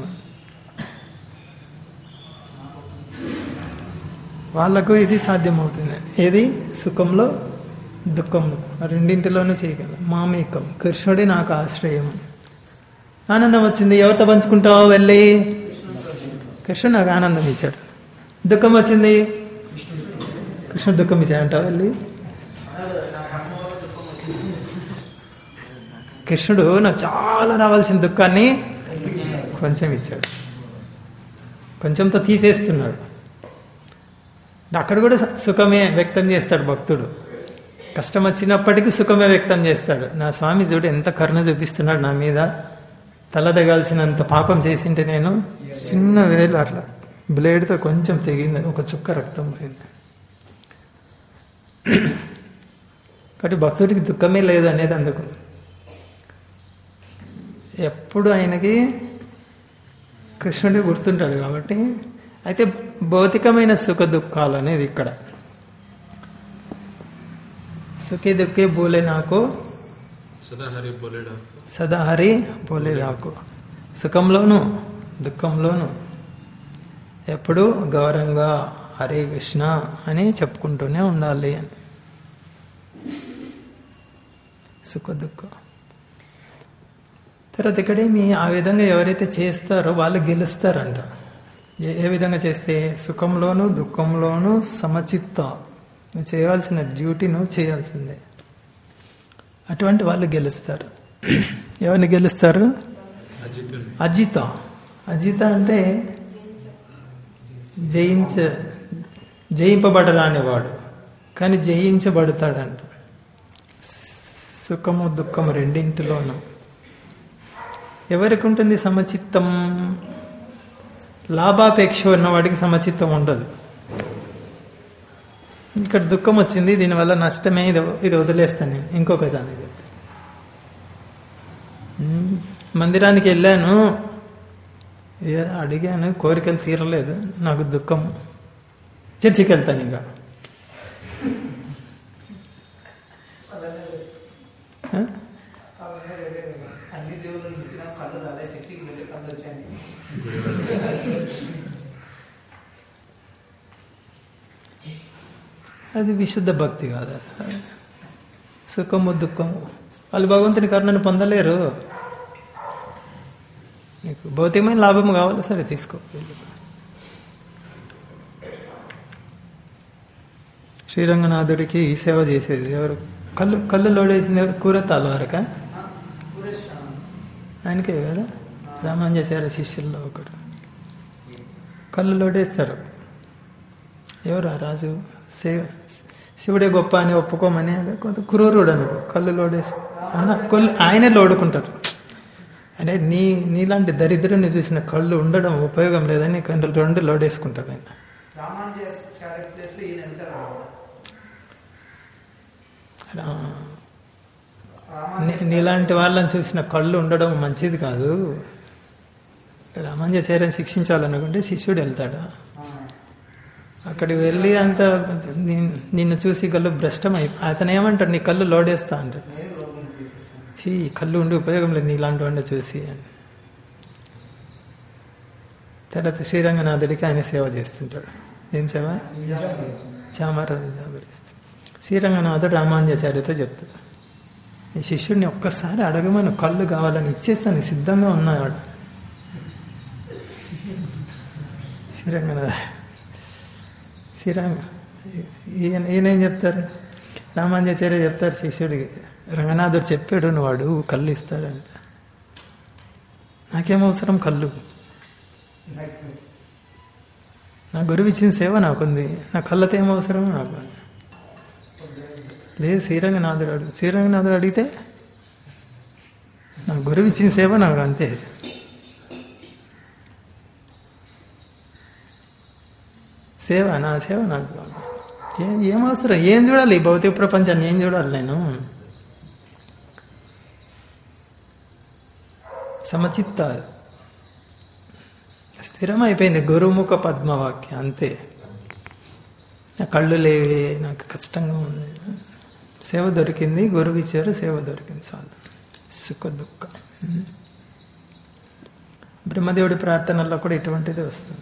వాళ్ళకు ఇది సాధ్యమవుతుంది ఏది సుఖంలో దుఃఖంలో ఆ రెండింటిలోనూ చేయగలం మామేకం కృష్ణుడే నాకు ఆశ్రయం ఆనందం వచ్చింది ఎవరితో పంచుకుంటావు వెళ్ళి కృష్ణుడు నాకు ఆనందం ఇచ్చాడు దుఃఖం వచ్చింది కృష్ణుడు దుఃఖం ఇచ్చాడు అంటావు వెళ్ళి కృష్ణుడు నాకు చాలా రావాల్సిన దుఃఖాన్ని కొంచెం ఇచ్చాడు కొంచెంతో తీసేస్తున్నాడు అక్కడ కూడా సుఖమే వ్యక్తం చేస్తాడు భక్తుడు కష్టం వచ్చినప్పటికీ సుఖమే వ్యక్తం చేస్తాడు నా స్వామి చూడు ఎంత కరుణ చూపిస్తున్నాడు నా మీద తల దిగాల్సినంత పాపం చేసింటే నేను చిన్న వేలు అట్లా బ్లేడ్తో కొంచెం తెగింది ఒక చుక్క రక్తం పోయింది కాబట్టి భక్తుడికి దుఃఖమే లేదు అనేది అందుకు ఎప్పుడు ఆయనకి కృష్ణుడే గుర్తుంటాడు కాబట్టి అయితే భౌతికమైన సుఖ దుఃఖాలు అనేది ఇక్కడ సుఖే దుఃఖే బోలే నాకు సదా హరి బోలేడా సదా హరి బోలే నాకు సుఖంలోను దుఃఖంలోను ఎప్పుడు గౌరవంగా హరే కృష్ణ అని చెప్పుకుంటూనే ఉండాలి అని సుఖ దుఃఖం తర్వాత ఇక్కడే మీ ఆ విధంగా ఎవరైతే చేస్తారో వాళ్ళు గెలుస్తారంట ఏ ఏ విధంగా చేస్తే సుఖంలోను దుఃఖంలోను సమచిత్త నువ్వు చేయవలసిన డ్యూటీ నువ్వు చేయాల్సిందే అటువంటి వాళ్ళు గెలుస్తారు ఎవరిని గెలుస్తారు అజితుని అజిత అజిత అంటే జయించ జయింపబడరాని వాడు కానీ జయించబడతాడంట సుఖము దుఃఖము రెండింటిలోనూ ఎవరికి ఉంటుంది సమచిత్తం లాభాపేక్ష ఉన్నవాడికి సమచిత్తం ఉండదు ఇక్కడ దుఃఖం వచ్చింది దీనివల్ల నష్టమే ఇది ఇది వదిలేస్తాను నేను ఇంకొక దానికి చెప్తా. మ్మ్. మందిరానికి వెళ్ళాను ఏ అడిగాను కోరికలు తీరలేదు నాకు దుఃఖం చర్చికి వెళ్తాను ఇంకా ఆ? అన్ని దేవుళ్ళు పుట్టిన కళ్ళు రాలే చర్చికి వెళ్ళి కళ్ళు వచ్చాయండి అది విశుద్ధ భక్తి కాదు అది. సుఖము దుఃఖము వాళ్ళు భగవంతుని కరుణను పొందలేరు నీకు భౌతికమైన లాభం కావాలి సరే తీసుకో శ్రీరంగనాథుడికి ఈ సేవ చేసేది ఎవరు కళ్ళు కళ్ళు లోడేసింది ఎవరు కూర తాళవారక ఆయనకే కదా రామాంజాచార్య శిష్యుల్లో ఒకరు కళ్ళు లోడేస్తారు ఎవరు ఆ రాజు సేవ శివుడే గొప్ప అని ఒప్పుకోమని అదే కొంత క్రూరుడు అనుకో కళ్ళు లోడేస్తే ఆయన కొల్ ఆయనే లోడుకుంటారు అంటే నీ నీలాంటి దరిద్రుని చూసిన కళ్ళు ఉండడం ఉపయోగం లేదని కళ్ళు రెండు లోడేసుకుంటారు ఆయన రామానుజాచార్య ప్లేస్ లో ఈయన వెళ్తారు రా- నీ- నీలాంటి వాళ్ళని చూసిన కళ్ళు ఉండడం మంచిది కాదు రామాంజాచార్యం శిక్షించాలనుకుంటే శిష్యుడు వెళ్తాడు అక్కడికి వెళ్ళి అంత నిన్- నిన్ను చూసి కళ్ళు భ్రష్టమై అతను ఏమంటాడు నీ కళ్ళు లోడేస్తా అంటాడు నేను లోపల తీసేస్తాను చీ కళ్ళు ఉండి ఉపయోగం లేదు నీలాంటి వాడిని చూసి అని తర్వాత శ్రీరంగనాథుడికి ఆయన సేవ చేస్తుంటాడు ఏం సేవ చామరాజు జాగరిస్తాడు శ్రీరంగనాథుడు రామాంజాచార్యతో చెప్తాడు ఈ శిష్యుడిని ఒక్కసారి అడగమని కళ్ళు కావాలని ఇచ్చేస్తాను సిద్ధంగా ఉన్నాడు శ్రీరంగనాథ శ్రీరంగ ఈయన ఈయన ఏం చెప్తారు రామాంజాచార్య చెప్తారు శిష్యుడికి రంగనాథుడు చెప్పాడు నువ్వు వాడు కళ్ళు ఇస్తాడంట నాకేం అవసరం కళ్ళు నా గురువు ఇచ్చిన సేవ నాకుంది నా కళ్ళతో ఏం అవసరం నాకు లేదు శ్రీరంగనాథుడు అడుగు శ్రీరంగనాథుడు అడిగితే నా గురువు ఇచ్చిన సేవ నాకు అంతే సేవ నా సేవ నాకు కావాలి. ఏం ఏం అవసరం ఏం చూడాలి ఈ భౌతిక ప్రపంచాన్ని ఏం చూడాలి నేను సమచిత్త స్థిరమైపోయింది గురుముఖ పద్మవాక్య అంతే నా కళ్ళు లేవి నాకు కష్టంగా ఉంది సేవ దొరికింది గురువు ఇచ్చారు సేవ దొరికింది చాలు సుఖ దుఃఖ బ్రహ్మదేవుడి ప్రార్థనల్లో కూడా ఇటువంటిది వస్తుంది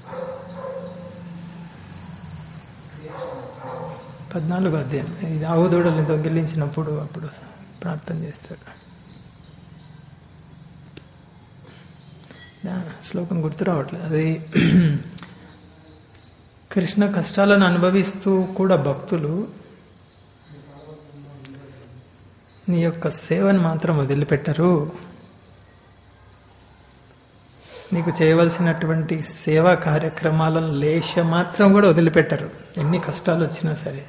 పద్నాలుగు అధ్యాయం ఇది ఆవుదూడల్ని దొంగిలించినప్పుడు అప్పుడు ప్రార్థన చేస్తాడు యా, శ్లోకం గుర్తు రావట్లేదు అది కృష్ణ కష్టాలను అనుభవిస్తూ కూడా భక్తులు నీ యొక్క సేవను మాత్రం వదిలిపెట్టరు నీకు చేయవలసినటువంటి సేవా కార్యక్రమాలను లేశ మాత్రం కూడా వదిలిపెట్టరు ఎన్ని కష్టాలు వచ్చినా సరే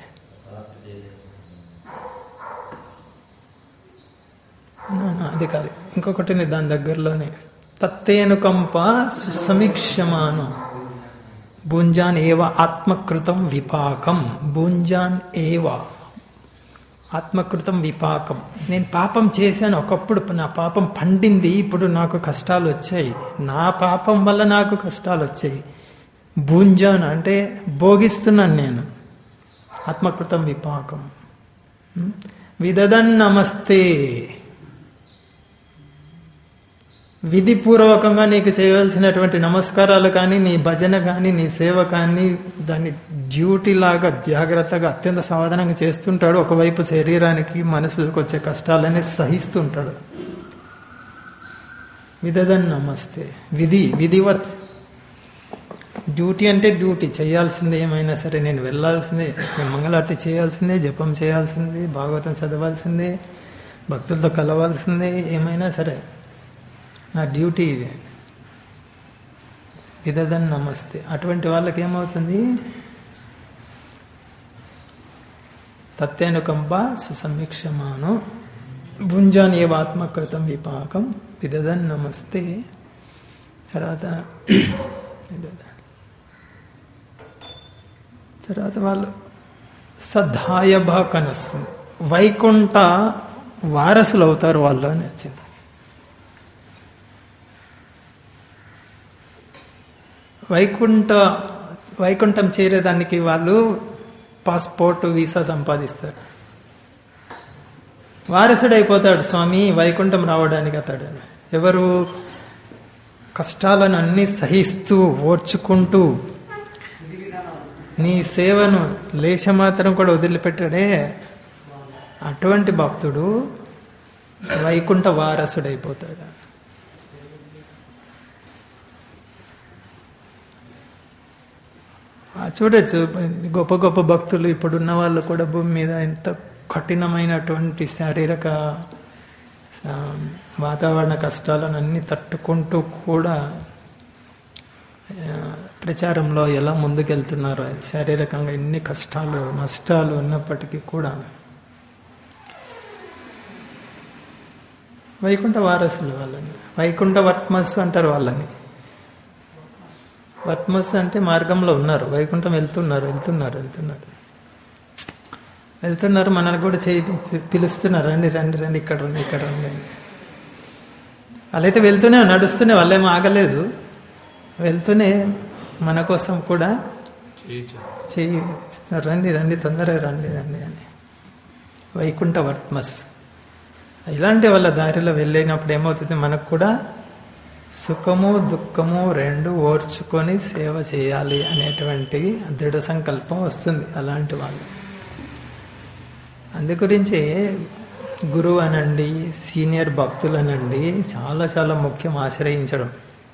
అవునా, అది కాదు ఇంకొకటి ఉంది దాని దగ్గరలోనే తత్తేనుకంప సుసమీక్షమాను భుంజాన్ ఏవ ఆత్మకృతం విపాకం భుంజాన్ ఏవ ఆత్మకృతం విపాకం నేను పాపం చేశాను ఒకప్పుడు నా పాపం పండింది ఇప్పుడు నాకు కష్టాలు వచ్చాయి నా పాపం వల్ల నాకు కష్టాలు వచ్చాయి భుంజాన్ అంటే భోగిస్తున్నాను నేను ఆత్మకృతం విపాకం విదదన్ నమస్తే విధిపూర్వకంగా నీకు చేయవలసినటువంటి నమస్కారాలు కానీ నీ భజన కానీ నీ సేవ కానీ దాన్ని డ్యూటీ లాగా జాగ్రత్తగా అత్యంత సావధానంగా చేస్తుంటాడు ఒకవైపు శరీరానికి మనసులకు వచ్చే కష్టాలని సహిస్తుంటాడు విదదన్ నమస్తే విధి విధివత్ డ్యూటీ అంటే డ్యూటీ చేయాల్సిందే ఏమైనా సరే నేను వెళ్ళాల్సిందే నేను మంగళారతి చేయాల్సిందే జపం చేయాల్సిందే భాగవతం చదవాల్సిందే భక్తులతో కలవాల్సిందే ఏమైనా సరే నా డ్యూటీ ఇది విదదన్ నమస్తే అటువంటి వాళ్ళకి ఏమవుతుంది తత్తేనుకంప సుసమీక్షమాను భుంజాన్ ఏవ ఆత్మకృతం విపాకం విదదన్ నమస్తే తర్వాత విదద- తర్వాత వాళ్ళు సద్ధాయభాక్ అని వస్తుంది వైకుంఠ వారసులు అవుతారు వాళ్ళు అని వచ్చింది వైకుంఠ వైకుంఠం చేరేదానికి వాళ్ళు పాస్పోర్ట్ వీసా సంపాదిస్తారు వారసుడైపోతాడు స్వామి వైకుంఠం రావడానికి అతడు ఎవరు కష్టాలను అన్ని సహిస్తూ ఓర్చుకుంటూ నీ సేవను లేశమాత్రం కూడా వదిలిపెట్టాడే అటువంటి భక్తుడు వైకుంఠ వారసుడైపోతాడు ఆ చూడొచ్చు గొప్ప గొప్ప భక్తులు ఇప్పుడున్న వాళ్ళు కూడా భూమి మీద ఎంత కఠినమైనటువంటి శారీరక ఆ, వాతావరణ కష్టాలను అన్ని తట్టుకుంటూ కూడా ఆ, ప్రచారంలో ఎలా ముందుకెళ్తున్నారో శారీరకంగా ఎన్ని కష్టాలు నష్టాలు ఉన్నప్పటికీ కూడా వైకుంఠ వారసులు వాళ్ళని వైకుంఠ వర్త్మస్సు అంటారు వాళ్ళని వర్త్మస్ అంటే మార్గంలో ఉన్నారు వైకుంఠం వెళ్తున్నారు వెళ్తున్నారు వెళ్తున్నారు వెళ్తున్నారు మనల్ని కూడా చేయి పిలుస్తున్నారు రండి రండి రండి ఇక్కడ రండి ఇక్కడ రండి అని వాళ్ళైతే వెళ్తూనే నడుస్తూనే వాళ్ళేమో ఆగలేదు వెళ్తూనే మన కోసం కూడా చేయించారు చేయి ఇస్తున్నారు రండి రండి తొందరగా రండి రండి అని వైకుంఠ వర్త్మస్ ఇలాంటి వాళ్ళ దారిలో వెళ్ళినప్పుడు ఏమవుతుంది మనకు కూడా సుఖము దుఃఖము రెండు ఓర్చుకొని సేవ చేయాలి అనేటువంటి దృఢ సంకల్పం వస్తుంది అలాంటి వాళ్ళు అందు గురించి గురువు అనండి సీనియర్ భక్తులు అనండి చాలా చాలా ముఖ్యం ఆశ్రయించడం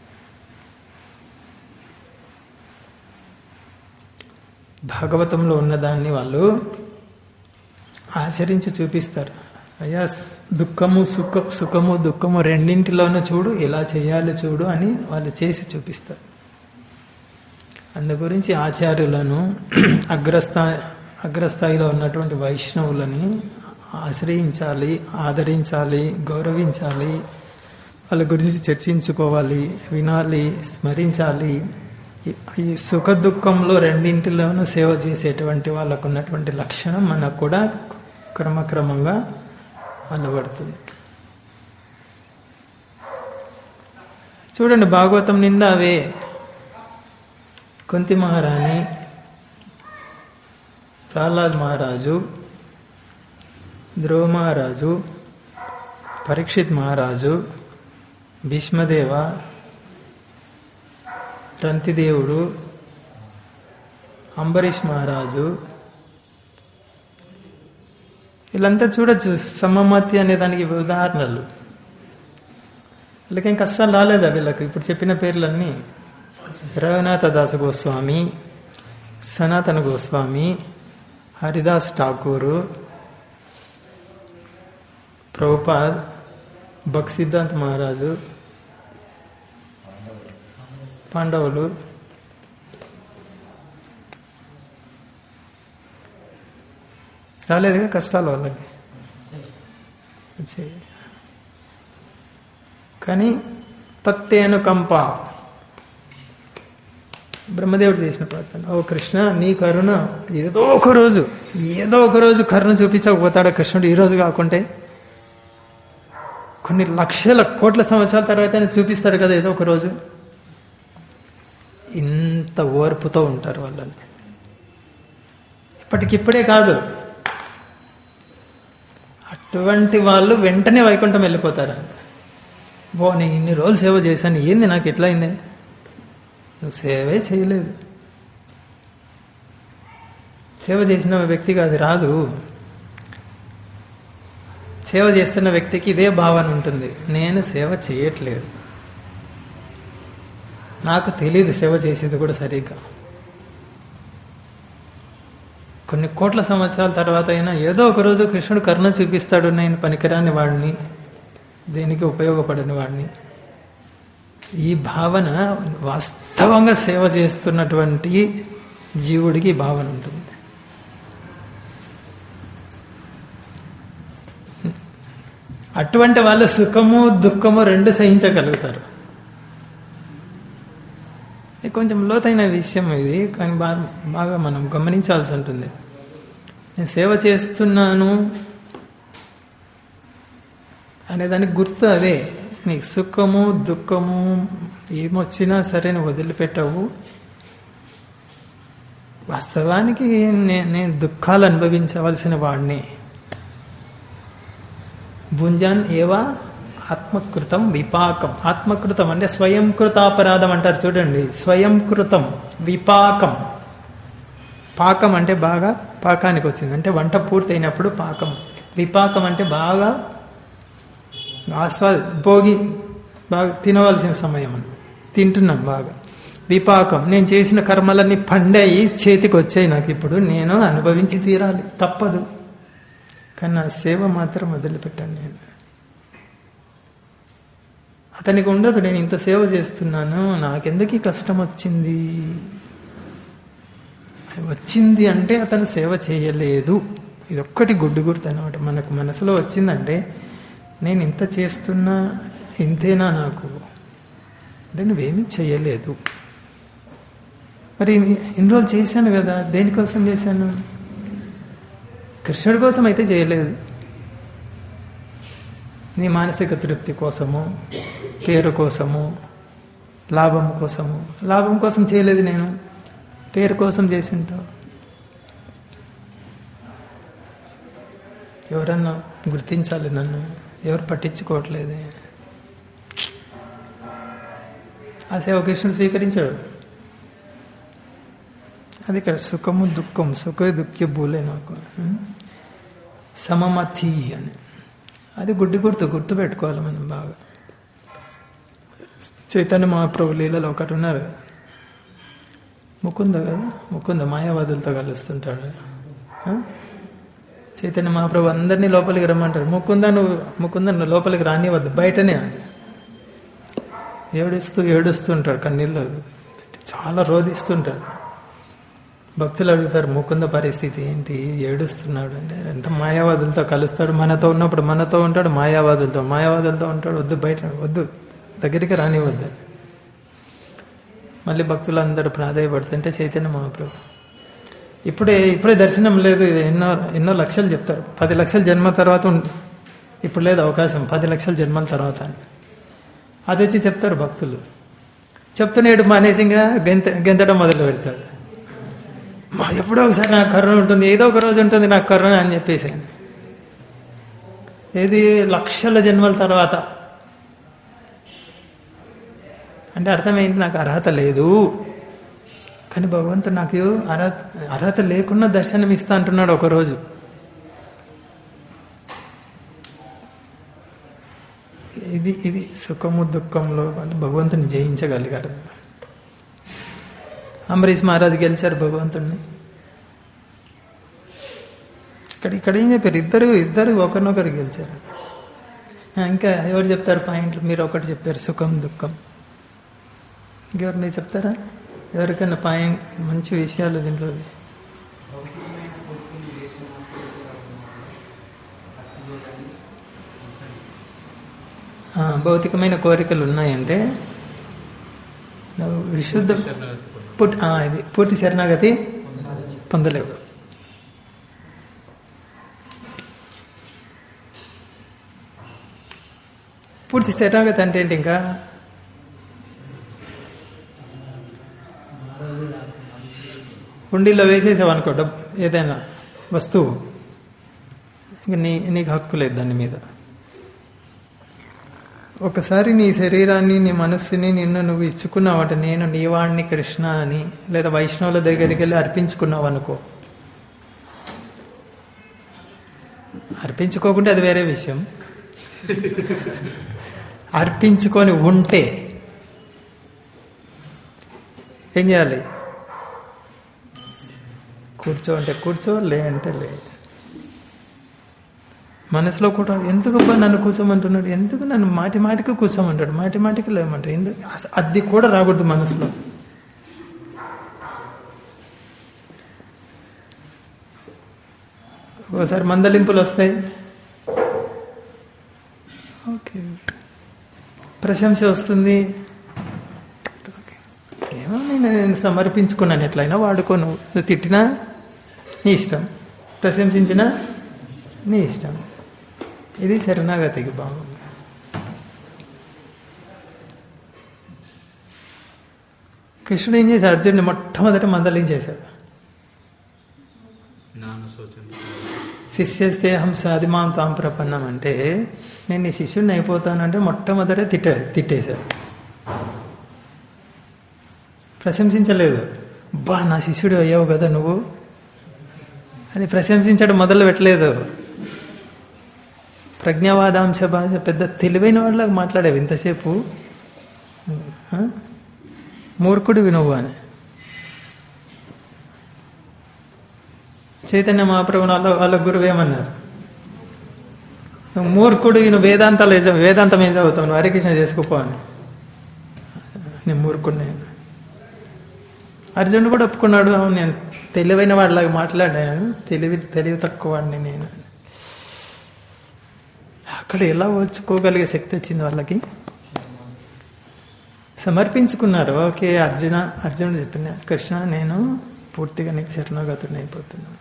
భాగవతంలో ఉన్నదాన్ని వాళ్ళు ఆచరించి చూపిస్తారు అయ్యా దుఃఖము సుఖ సుఖము దుఃఖము రెండింటిలోనూ చూడు ఎలా చేయాలి చూడు అని వాళ్ళు చేసి చూపిస్తారు అందు గురించి ఆచార్యులను అగ్రస్థా అగ్రస్థాయిలో ఉన్నటువంటి వైష్ణవులని ఆశ్రయించాలి ఆదరించాలి గౌరవించాలి వాళ్ళ గురించి చర్చించుకోవాలి వినాలి స్మరించాలి ఈ- ఈ సుఖ దుఃఖంలో రెండింటిలోనూ సేవ చేసేటువంటి వాళ్ళకు ఉన్నటువంటి లక్షణం మనకు కూడా క్రమక్రమంగా అలవడుతుంది చూడండి భాగవతం నిండా అవే కుంతి మహారాణి ప్రహ్లాద్ మహారాజు ధ్రువ మహారాజు పరీక్షిత్ మహారాజు భీష్మదేవ రంతిదేవుడు అంబరీష్ మహారాజు వీళ్ళంతా చూడొచ్చు సమమతి అనే దానికి ఉదాహరణలు వీళ్ళకేం కష్టాలు రాలేదా వీళ్ళకి ఇప్పుడు చెప్పిన పేర్లన్నీ రఘునాథ దాస గోస్వామి సనాతన గోస్వామి హరిదాస్ ఠాకూరు ప్రభుపాద్ భక్ సిద్ధాంత్ మహారాజు పాండవులు రాలేదుగా కష్టాలు వాళ్ళకి వచ్చాయి కానీ తత్తేను కంప బ్రహ్మదేవుడు చేసిన ప్రార్థన ఓ కృష్ణ నీ కరుణ ఏదో ఒక రోజు ఏదో ఒక రోజు కరుణ చూపించకపోతాడా కృష్ణుడు ఈ రోజు కాకుంటే కొన్ని లక్షల కోట్ల సంవత్సరాల తర్వాత ఆయన చూపిస్తాడు కదా ఏదో ఒక రోజు ఇంత ఓర్పుతో ఉంటారు వాళ్ళని ఇప్పటికిప్పుడే కాదు అటువంటి వాళ్ళు వెంటనే వైకుంఠం వెళ్ళిపోతారు బో నేను ఇన్ని రోజులు సేవ చేశాను ఏంది నాకు ఎట్లా అయింది నువ్వు సేవే చేయలేదు సేవ చేసిన వ్యక్తికి అది రాదు సేవ చేస్తున్న వ్యక్తికి ఇదే భావన ఉంటుంది నేను సేవ చేయట్లేదు నాకు తెలియదు సేవ చేసేది కూడా సరిగ్గా కొన్ని కోట్ల సంవత్సరాల తర్వాత అయినా ఏదో ఒక రోజు కృష్ణుడు కరుణ చూపిస్తాడు నేను పనికిరాని వాడిని దేనికి ఉపయోగపడని వాడిని ఈ భావన వాస్తవంగా సేవ చేస్తున్నటువంటి జీవుడికి ఈ భావన ఉంటుంది అటువంటి వాళ్ళు సుఖము దుఃఖము రెండు సహించగలుగుతారు ఇది కొంచెం లోతైన విషయం ఇది కానీ బాగా బాగా మనం గమనించాల్సి ఉంటుంది నేను సేవ చేస్తున్నాను అనే దానికి గుర్తు అదే నీకు సుఖము దుఃఖము ఏమొచ్చినా సరే నువ్వు వదిలిపెట్టవు వాస్తవానికి నే- నేను దుఃఖాలు అనుభవించవలసిన వాడిని భుంజాన్ ఏవా ఆత్మకృతం విపాకం ఆత్మకృతం అంటే స్వయంకృతాపరాధం అంటారు చూడండి స్వయంకృతం విపాకం పాకం అంటే బాగా పాకానికి వచ్చింది అంటే వంట పూర్తయినప్పుడు పాకం విపాకం అంటే బాగా ఆస్వాద భోగి బాగా తినవలసిన సమయం అని తింటున్నాం బాగా విపాకం నేను చేసిన కర్మలన్నీ పండాయి చేతికి వచ్చాయి నాకు ఇప్పుడు నేను అనుభవించి తీరాలి తప్పదు కానీ నా సేవ మాత్రం వదిలిపెట్టాను నేను అతనికి ఉండదు నేను ఇంత సేవ చేస్తున్నాను నాకెందుకు ఈ కష్టం వచ్చింది వచ్చింది అంటే అతను సేవ చేయలేదు ఇది ఒక్కటి గుడ్డు గుర్తు అనమాట మనకు మనసులో వచ్చిందంటే నేను ఇంత చేస్తున్నా ఇంతేనా నాకు అంటే నువ్వేమీ చేయలేదు మరి ఇన్ని రోజులు చేశాను కదా దేనికోసం చేశాను కృష్ణుడి కోసం అయితే చేయలేదు నీ మానసిక తృప్తి కోసము పేరు కోసము లాభం కోసము లాభం కోసం చేయలేదు నేను పేరు కోసం చేసి ఉంటావు ఎవరన్నా గుర్తించాలి నన్ను ఎవరు పట్టించుకోవట్లేదే ఆ సేవ కృష్ణుడు స్వీకరించాడు అది ఇక్కడ సుఖము దుఃఖం సుఖ దుఃఖ బోలే నాకు ఉం? సమమతి అని అది గుడ్డి గుర్తు గుర్తు పెట్టుకోవాలి మనం బాగా చైతన్య మహాప్రభు లీలలో ఒకరు ఉన్నారు కదా ముకుంద కదా ముకుంద మాయావాదులతో కలుస్తుంటాడు ఆ? చైతన్య మహాప్రభు అందరినీ లోపలికి రమ్మంటారు ముకుంద నువ్వు ముకుంద నువ్వు లోపలికి రానివద్దు బయటనే ఏడుస్తూ ఏడుస్తూ ఉంటాడు కన్నీళ్ళు చాలా రోధిస్తుంటాడు భక్తులు అడుగుతారు ముకుంద పరిస్థితి ఏంటి ఏడుస్తున్నాడు అంటే ఎంత మాయావాదులతో కలుస్తాడు మనతో ఉన్నప్పుడు మనతో ఉంటాడు మాయావాదులతో మాయావాదులతో ఉంటాడు వద్దు బయట వద్దు దగ్గరికి రానివద్దు మళ్ళీ భక్తులందరూ ప్రాధాయపడుతుంటే చైతన్య మహాప్రభు ఇప్పుడే ఇప్పుడే దర్శనం లేదు ఎన్నో ఎన్నో లక్షలు చెప్తారు పది లక్షల జన్మ తర్వాత ఉం- ఇప్పుడు లేదు అవకాశం పది లక్షల జన్మల తర్వాత అని అది వచ్చి చెప్తారు భక్తులు చెప్తున్నాడు మానేసి ఇంకా గెంత గెంతడం మొదలు పెడతాడు మా ఎప్పుడో ఒకసారి నాకు కరోనా ఉంటుంది ఏదో ఒక రోజు ఉంటుంది నాకు కరోనా అని చెప్పేసి ఆయన. ఏది లక్షల జన్మల తర్వాత అంటే అర్థమైంది నాకు అర్హత లేదు కానీ భగవంతుడు నాకు అర్హత అర్హత లేకుండా దర్శనం ఇస్తా అంటున్నాడు ఒకరోజు ఇది ఇది సుఖము దుఃఖంలో వాళ్ళు భగవంతుని జయించగలిగారు అంబరీష్ మహారాజ్ గెలిచారు భగవంతుడిని ఇక్కడ ఇక్కడ ఏం చెప్పారు ఇద్దరు ఇద్దరు ఒకరినొకరు గెలిచారు ఆ, ఇంకా ఎవరు చెప్తారు పాయింట్లు మీరు ఒకటి చెప్పారు సుఖం దుఃఖం ఇంకెవరు మీరు చెప్తారా ఎవరికైనా పాయింట్ మంచి విషయాలు దీంట్లో ఆ, భౌతికమైన కోరికలు ఉన్నాయంటే నువ్వు విశుద్ధ శరణాగతి పొందాలి. పూర్తి ఆ, ఇది పూర్తి శరణాగతి పొందలేవు పూర్తి శరణాగతి అంటే ఏంటి ఇంకా హుండీలో వేసేసావు అనుకో డబ్బు ఏదైనా వస్తువు ఇంక నీ నీకు హక్కు లేదు దాని మీద ఒకసారి నీ శరీరాన్ని నీ మనస్సుని నిన్ను నువ్వు ఇచ్చుకున్నావట నేను నీవాణ్ణి కృష్ణ అని లేదా వైష్ణవుల దగ్గరికి వెళ్ళి అర్పించుకున్నావు అనుకో అర్పించుకోకుంటే అది వేరే విషయం అర్పించుకొని ఉంటే ఏం చేయాలి కూర్చో అంటే కూర్చో లే అంటే లే మనసులో కూడా ఎందుకు అబ్బా నన్ను కూర్చోమంటున్నాడు ఎందుకు నన్ను మాటి మాటికి కూర్చోమంటాడు మాటి మాటికి లేమంటాడు ఎందుకు అస- అది కూడా రాకూడదు మనసులో ఒకసారి మందలింపులు వస్తాయి ఓకే ప్రశంస వస్తుంది ఏమో నేను నేను సమర్పించుకున్నాను ఎట్లయినా వాడుకోను నువ్వు తిట్టినా నీ ఇష్టం ప్రశంసించినా నీ ఇష్టం ఇది శరణాగతికి బాగుంది కృష్ణుడు ఏం చేశాడు అర్జునుడిని మొట్టమొదట మందలించేశాడు నాను శోచంత శిష్యస్తే హం సాధిమాం తాం ప్రపన్నం అంటే నేను నీ శిష్యుడిని అయిపోతానంటే మొట్టమొదట తిట్ట తిట్టేశాడు ప్రశంసించలేదు బా నా శిష్యుడు అయ్యావు కదా నువ్వు అని ప్రశంసించడం మొదలు పెట్టలేదు ప్రజ్ఞావాదాంశ భాష పెద్ద తెలివైన వాళ్ళకి మాట్లాడేవి ఇంతసేపు ఆ? మూర్ఖుడివి నువ్వు అని చైతన్య మహాప్రభు వాళ్ళ వాళ్ళ గురువు ఏమన్నారు నువ్వు మూర్ఖుడు నువ్వు వేదాంతాలు ఏ చదువు- వేదాంతం ఏం చదువుతావు నువ్వు హరికృష్ణ చేసుకుపో అని నేను మూర్ఖుడిని అర్జునుడు కూడా ఒప్పుకున్నాడు అవును నేను తెలివైన వాడిలాగా మాట్లాడాను తెలివి తెలివి తక్కువ వాడిని నేను అక్కడ ఎలా ఓర్చుకోగలిగే శక్తి వచ్చింది వాళ్ళకి సమర్పించుకున్నారు ఓకే అర్జున అర్జునుడు చెప్పిన కృష్ణ నేను పూర్తిగా నీకు శరణాగతుడిని అయిపోతున్నాను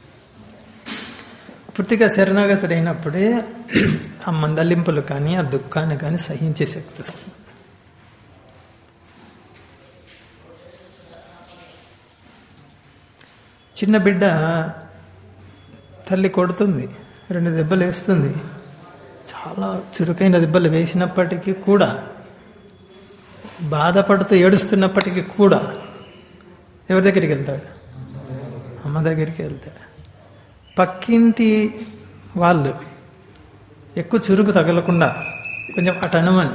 పూర్తిగా శరణాగతుడు అయినప్పుడే ఆ మందలింపులు కానీ ఆ దుఃఖాన్ని కానీ సహించే శక్తి వస్తుంది చిన్న బిడ్డ తల్లి కొడుతుంది రెండు దెబ్బలు వేస్తుంది చాలా చురుకైన దెబ్బలు వేసినప్పటికీ కూడా బాధపడుతూ ఏడుస్తున్నప్పటికీ కూడా ఎవరి దగ్గరికి వెళ్తాడు అమ్మ దగ్గరికి వెళ్తాడు పక్కింటి వాళ్ళు ఎక్కువ చురుకు తగలకుండా కొంచెం అటు అనమని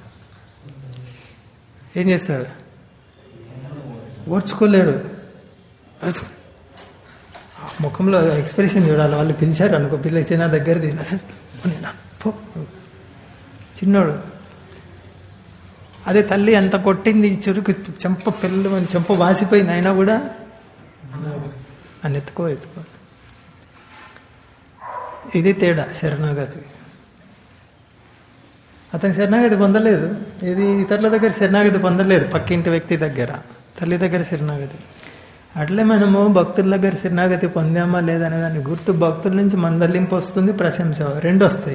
ఏం చేస్తాడు ఓర్చుకోలేడు అస్- ఆ ముఖంలో ఎక్స్ప్రెషన్ చూడాలి వాళ్ళు పిలిచారు అనుకో పిలిచి నా దగ్గర తిన చిన్నోడు అదే తల్లి ఎంత కొట్టింది ఈ చురుకు చెంప పిల్లలు అని చెంప వాసిపోయింది అయినా కూడా అని ఎత్తుకో ఎత్తుకో ఇది తేడా శరణాగతి అతను శరణాగతి పొందలేదు ఇది ఇతరుల దగ్గర శరణాగతి పొందలేదు పక్కింటి వ్యక్తి దగ్గర తల్లి దగ్గర శరణాగతి అట్లే మనము భక్తుల దగ్గర శరణాగతి పొందామా లేదనే దాన్ని గుర్తు భక్తుల నుంచి మందలింపు వస్తుంది ప్రశంస రెండు వస్తాయి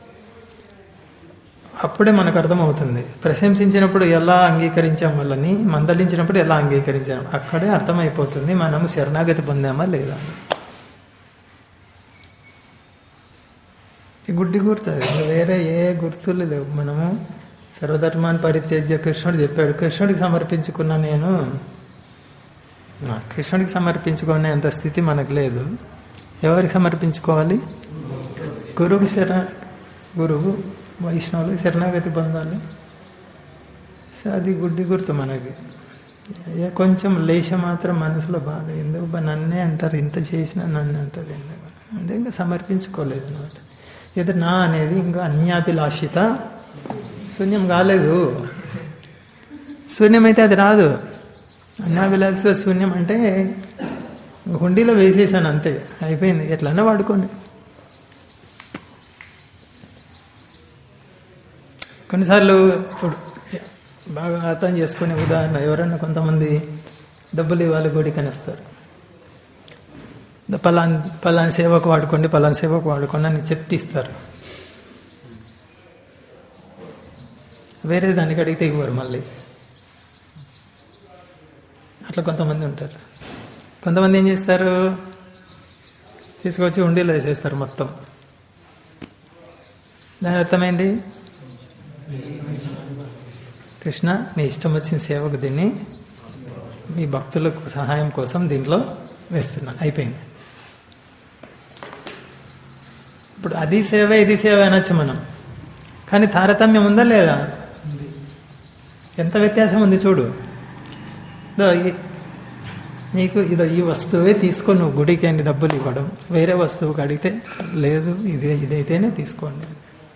అప్పుడే మనకు అర్థమవుతుంది ప్రశంసించినప్పుడు ఎలా అంగీకరించాం వాళ్ళని మందలించినప్పుడు ఎలా అంగీకరించాం అక్కడే అర్థమైపోతుంది మనము శరణాగతి పొందామా లేదా అని ఈ గుడ్డి గుర్తు అది ఇంకా వేరే ఏ గుర్తులు లేవు మనము సర్వధర్మాన్ని పరిత్యజ్య కృష్ణుడు చెప్పాడు కృష్ణుడికి సమర్పించుకున్న నేను ఆ, కృష్ణుడికి సమర్పించుకునే అంత స్థితి మనకు లేదు ఎవరికి సమర్పించుకోవాలి గురువుకి శర గురువు వైష్ణవులు శరణాగతి పొందాలి సో అది గుడ్డి గుర్తు మనకి ఏ కొంచెం లేశ మాత్రం మనసులో బాధ ఎందుకు బా నన్నే అంటారు ఇంత చేసినా నన్ను అంటారు ఎందుకు అంటే ఇంకా సమర్పించుకోలేదు అనమాట ఏదో నా అనేది ఇంకా అన్యాభిలాషిత శూన్యం కాలేదు శూన్యమైతే అది రాదు అన్యాభిలాషిత శూన్యం అంటే హుండీలో వేసేసాను అంతే అయిపోయింది ఎట్లన్నా వాడుకోండి కొన్నిసార్లు ఇప్పుడు బాగా అర్థం చేసుకునే ఉదాహరణ ఎవరైనా కొంతమంది డబ్బులు ఇవ్వాలి గుడికని వస్తారు పలాన్ పలాన్ సేవకు వాడుకోండి పలాన్ సేవకు వాడుకోండి అని చెప్పిస్తారు వేరే దానికి అడిగితే ఇవ్వరు మళ్ళీ అట్లా కొంతమంది ఉంటారు కొంతమంది ఏం చేస్తారు తీసుకొచ్చి ఉండిలో వేసేస్తారు మొత్తం దాని అర్థమేంటి కృష్ణ నీ ఇష్టం వచ్చిన సేవకు దీన్ని మీ భక్తులకు సహాయం కోసం దీంట్లో వేస్తున్నా అయిపోయింది ఇప్పుడు అది సేవ ఇది సేవ అనొచ్చు మనం కానీ తారతమ్యం ఉందా లేదా ఎంత వ్యత్యాసం ఉంది చూడు ఇదో ఈ- నీకు ఇదో ఈ వస్తువే తీసుకో నువ్వు గుడికి అన్ని డబ్బులు ఇవ్వడం వేరే వస్తువుకి అడిగితే లేదు ఇదే ఇదైతేనే తీసుకోండి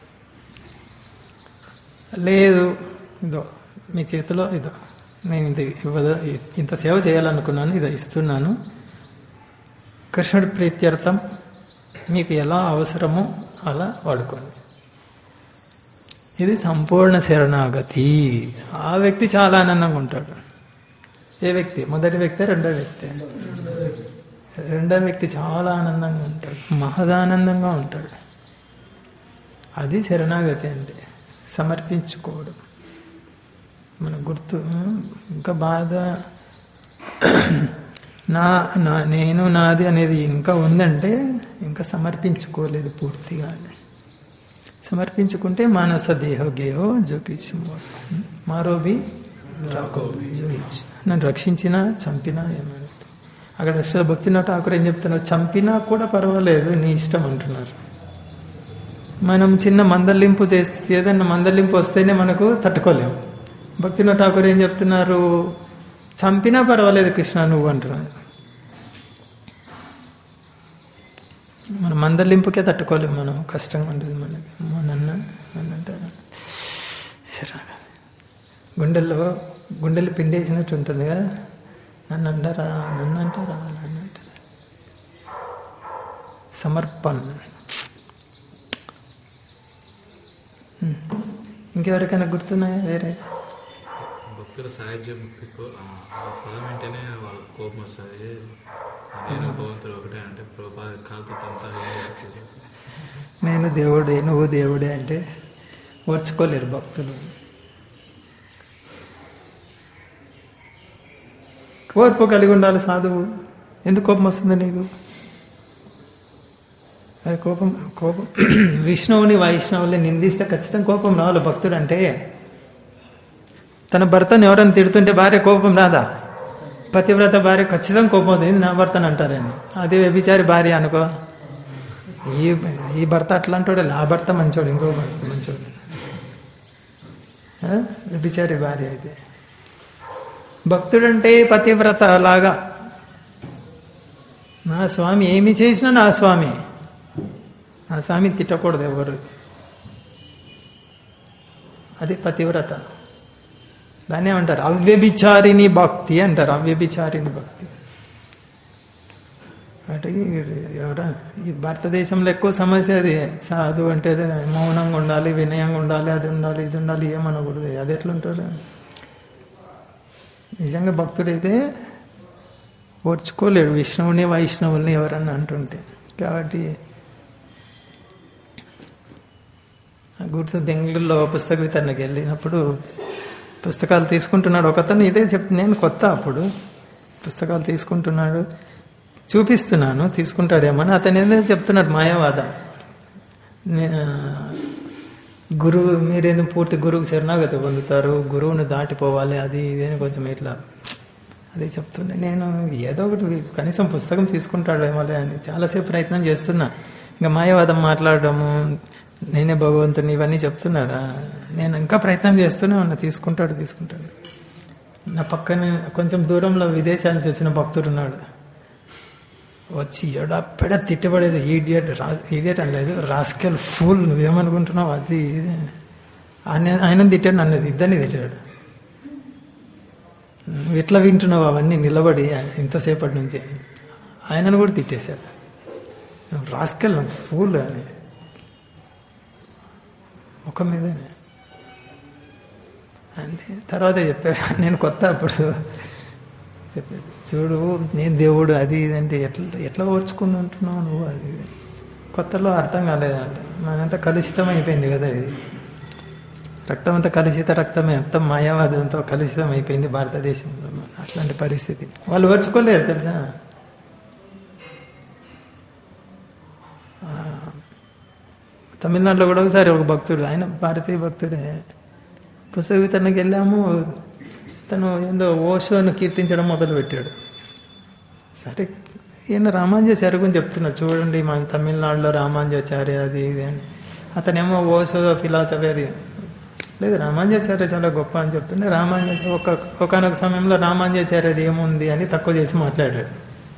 లేదు ఇదో మీ చేతిలో ఇదో నేను ఇంత ఇవ్వదు ఇంత సేవ చేయాలనుకున్నాను ఇదో ఇస్తున్నాను కృష్ణుడి ప్రీత్యర్థం మీకు ఎలా అవసరమో అలా వాడుకోండి ఇది సంపూర్ణ శరణాగతి ఆ వ్యక్తి చాలా ఆనందంగా ఉంటాడు ఏ వ్యక్తి మొదటి వ్యక్తి రెండో వ్యక్తి రెండో వ్యక్తి చాలా ఆనందంగా ఉంటాడు మహదానందంగా ఉంటాడు అది శరణాగతి అంటే సమర్పించుకోవడం మన గుర్తు ఇంకా బాధ నా నా నేను నాది అనేది ఇంకా ఉందంటే ఇంకా సమర్పించుకోలేదు పూర్తిగా అని సమర్పించుకుంటే మానస దేహ గేహో జోకిచ్చు మారోబి రాకోబి జోకిచ్చు నన్ను రక్షించినా చంపినా ఏమన్నా అక్కడ అసలు భక్తి ఠాకూర్ ఏం చెప్తున్నారు చంపినా కూడా పర్వాలేదు నీ ఇష్టం అంటున్నారు మనం చిన్న మందలింపు చేస్తే ఏదైనా మందలింపు వస్తేనే మనకు తట్టుకోలేము భక్తిలో ఠాకూర్ ఏం చెప్తున్నారు చంపినా పర్వాలేదు కృష్ణ నువ్వు అంటున్నారు మన మందలింపుకే తట్టుకోలేము మనం కష్టంగా ఉంటుంది మనకి అమ్మో నన్ను నన్ను అంటారు సరే గుండెల్లో గుండెలు పిండేసినట్టు ఉంటుంది కదా నన్ను అంటారా నన్ను అంటారా నన్ను అంటారా సమర్పణ హ్మ్. ఇంకెవరికైనా గుర్తున్నాయా వేరే భక్తుల సాహిత్యం ఎక్కువ- ఆ ఆ పదం వెంటనే వాళ్ళకి కోపం వస్తుంది నేను భగవంతుడు ఒకటే అంటే ప్రభా కాలుతో అంతా నేను దేవుడే నువ్వు దేవుడే అంటే ఓర్చుకోలేరు భక్తులు ఓర్పు కలిగి ఉండాలి సాధువు ఎందుకు కోపం వస్తుంది నీకు అది కోపం కోపం విష్ణువుని వైష్ణవుల్ని నిందిస్తే ఖచ్చితంగా కోపం రావాలి భక్తుడు అంటే తన భర్తను ఎవరైనా తిడుతుంటే భార్య కోపం రాదా పతివ్రత భార్య ఖచ్చితంగా కోపం వస్తుంది నా భర్తను అంటారని అదే వ్యభిచారి భార్య అనుకో ఈ ఈ భర్త అట్లా అంటాడు ఆ భర్త మంచోడు ఇంకో భర్త మంచోడు ఆ? వ్యభిచారి భార్య అయితే భక్తుడంటే పతివ్రత లాగా నా స్వామి ఏమి చేసినా నా స్వామి నా స్వామి తిట్టకూడదు ఎవరు అది పతివ్రత దాన్ని ఏమంటారు అవ్యభిచారిణి భక్తి అంటారు అవ్యభిచారిణి భక్తి కాబట్టి ఎవరా ఈ భారతదేశంలో ఎక్కువ సమస్య అది సాధు అంటే మౌనంగా ఉండాలి వినయంగా ఉండాలి అది ఉండాలి ఇది ఉండాలి ఏమనకూడదు అది ఎట్లుంటారు నిజంగా భక్తుడైతే ఓర్చుకోలేడు విష్ణువుని వైష్ణవుల్ని ఎవరన్నా అంటుంటే కాబట్టి గుర్తు బెంగళూరులో పుస్తక వితరణకి వెళ్ళినప్పుడు పుస్తకాలు తీసుకుంటున్నాడు ఒకతను ఇదే చెప్ నేను కొత్త అప్పుడు పుస్తకాలు తీసుకుంటున్నాడు చూపిస్తున్నాను తీసుకుంటాడేమని అతను ఏదో చెప్తున్నాడు మాయావాదం నే- గురువు మీరేందో పూర్తి గురువుకి శరణాగతి పొందుతారు గురువుని దాటిపోవాలి అది ఇది అని కొంచెం ఇట్లా అదే చెప్తుండే నేను ఏదో ఒకటి కనీసం పుస్తకం తీసుకుంటాడేమోలే అని చాలాసేపు ప్రయత్నం చేస్తున్నా ఇంకా మాయావాదం మాట్లాడడము నేనే భగవంతుని ఇవన్నీ చెప్తున్నాడా నేను ఇంకా ప్రయత్నం చేస్తూనే ఉన్నా తీసుకుంటాడు తీసుకుంటాడు నా పక్కనే కొంచెం దూరంలో విదేశాల నుంచి వచ్చిన భక్తుడు ఉన్నాడు వచ్చి ఎడపెడ తిట్టబడేది ఈడియట్ రా ఈడియట్ అనలేదు రాస్కెల్ ఫుల్ నువ్వేమనుకుంటున్నావు అది ఇది అని. ఆయన ఆయన తిట్టాడు నన్ను ఇద్దరిని తిట్టాడు నువ్వు ఎట్లా వింటున్నావు అవన్నీ నిలబడి ఇంతసేపటి నుంచి ఆయనను కూడా తిట్టేశారు నువ్వు రాస్కెల్ ఫూల్ అని ముఖం మీదనే అంటే తర్వాత చెప్పాడు నేను కొత్త అప్పుడు చెప్పాడు చూడు నేను దేవుడు అది ఇది అంటే ఎట్లా ఎట్లా ఓర్చుకుని ఉంటున్నావు నువ్వు అది ఇది. కొత్తలో అర్థం కాలేదంట మనంతా కలుషితం అయిపోయింది కదా ఇది రక్తం అంతా కలుషిత రక్తమే అంత మాయావాదంతో కలుషితం అయిపోయింది భారతదేశంలో అట్లాంటి పరిస్థితి వాళ్ళు ఓర్చుకోలేరు తెలుసా ఆ, తమిళనాడులో కూడా ఒకసారి ఒక భక్తుడు ఆయన భారతీయ భక్తుడే పుస్తక వితరణకి వెళ్ళాము తను ఏందో ఓషోను కీర్తించడం మొదలుపెట్టాడు సరే ఈయన రామాంజాచార్య గురించి చెప్తున్నాడు చూడండి మన తమిళనాడులో రామాంజాచార్య అది ఇది అని అతనేమో ఓషో ఫిలాసఫీ అది లేదు రామాంజాచార్య చాలా గొప్ప అని చెప్తుండే రామాంజాచార్య ఒక ఒకనొక సమయంలో రామాంజాచార్య అది ఏముంది అని తక్కువ చేసి మాట్లాడాడు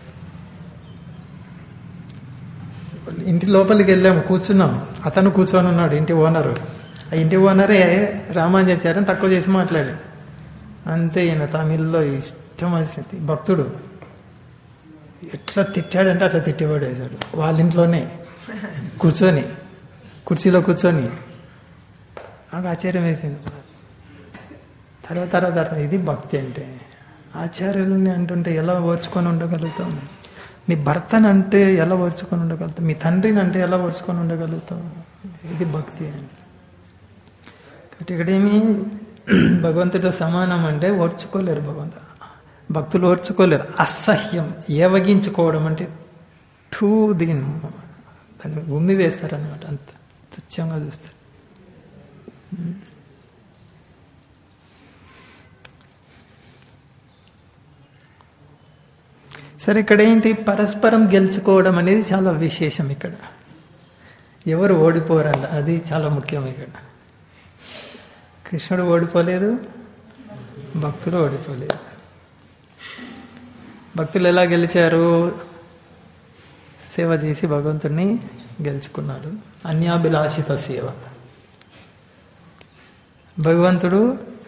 ఇంటి లోపలికి వెళ్ళాము కూర్చున్నాం అతను కూర్చొని ఉన్నాడు ఇంటి ఓనరు ఆ ఇంటి ఓనరే రామాంజాచార్యం తక్కువ చేసి మాట్లాడాడు అంతే ఈయన తమిళ్లో ఇష్టం వచ్చింది భక్తుడు ఎట్లా తిట్టాడంటే అట్లా తిట్టేవాడేశాడు వాళ్ళ ఇంట్లోనే కూర్చొని కుర్చీలో కూర్చొని నాకు ఆశ్చర్యం వేసింది తర్వాత తర్వాత అర్థం ఇది భక్తి అంటే ఆచార్యులని అంటుంటే ఎలా ఓర్చుకొని ఉండగలుగుతాం నీ భర్తని అంటే ఎలా ఓర్చుకొని ఉండగలుగుతాం మీ తండ్రిని అంటే ఎలా ఓర్చుకొని ఉండగలుగుతాం ఇది భక్తి అని కాబట్టి ఇక్కడేమి భగవంతుడితో సమానం అంటే ఓర్చుకోలేరు భగవంతు భక్తులు ఓర్చుకోలేరు అసహ్యం ఏవగించుకోవడం అంటే టూ దీని దాన్ని ఉమ్మి వేస్తారనమాట అంత తుచ్చంగా చూస్తారు సరే ఇక్కడ ఏంటి పరస్పరం గెలుచుకోవడం అనేది చాలా విశేషం ఇక్కడ ఎవరు ఓడిపోరండి అది చాలా ముఖ్యం ఇక్కడ కృష్ణుడు ఓడిపోలేదు భక్తులు ఓడిపోలేదు భక్తులు ఎలా గెలిచారు సేవ చేసి భగవంతుని గెలుచుకున్నారు అన్యాభిలాషిత సేవ భగవంతుడు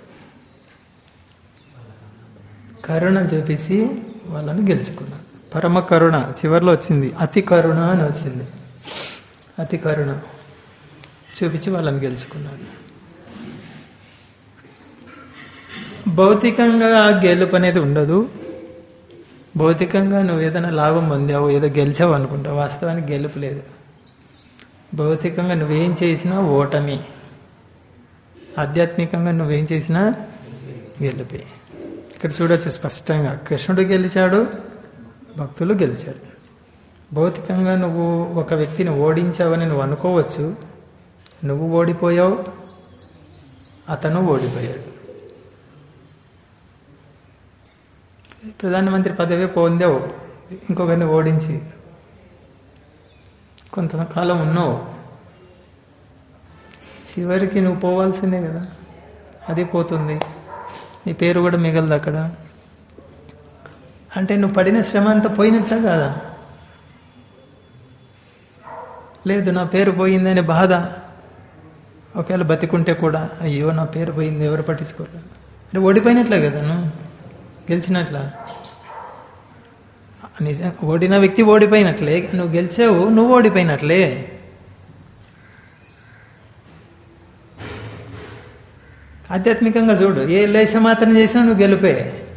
కరుణ చూపించి వాళ్ళని గెలుచుకున్నాడు పరమ కరుణ చివరిలో వచ్చింది అతి కరుణ అని వచ్చింది అతి కరుణ చూపించి వాళ్ళని గెలుచుకున్నాడు భౌతికంగా ఆ గెలుపు అనేది ఉండదు భౌతికంగా నువ్వు ఏదైనా లాభం పొందావు ఏదో గెలిచావు అనుకుంటావు వాస్తవానికి గెలుపు లేదు భౌతికంగా నువ్వేం చేసినా ఓటమి ఆధ్యాత్మికంగా నువ్వేం చేసినా గెలిపే ఇక్కడ చూడొచ్చు స్పష్టంగా కృష్ణుడు గెలిచాడు భక్తులు గెలిచారు భౌతికంగా నువ్వు ఒక వ్యక్తిని ఓడించావని నువ్వు అనుకోవచ్చు నువ్వు ఓడిపోయావు అతను ఓడిపోయాడు ప్రధానమంత్రి పదవి పొందావు ఇంకొకరిని ఓడించి కొంతకాలం ఉన్నావు చివరికి నువ్వు పోవాల్సిందే కదా అది పోతుంది నీ పేరు కూడా మిగలదు అక్కడ అంటే నువ్వు పడిన శ్రమ అంతా పోయినట్లే కాదా లేదు నా పేరు పోయిందనే బాధ ఒకవేళ బతికుంటే కూడా అయ్యో నా పేరు పోయింది ఎవరు పట్టించుకోరు అంటే ఓడిపోయినట్లే కదా నువ్వు గెలిచినట్ల నిజం ఓడిన వ్యక్తి ఓడిపోయినట్లే నువ్వు గెలిచావు నువ్వు ఓడిపోయినట్లే ఆధ్యాత్మికంగా చూడు ఏ లేశ మాత్రం చేసినా నువ్వు గెలిపే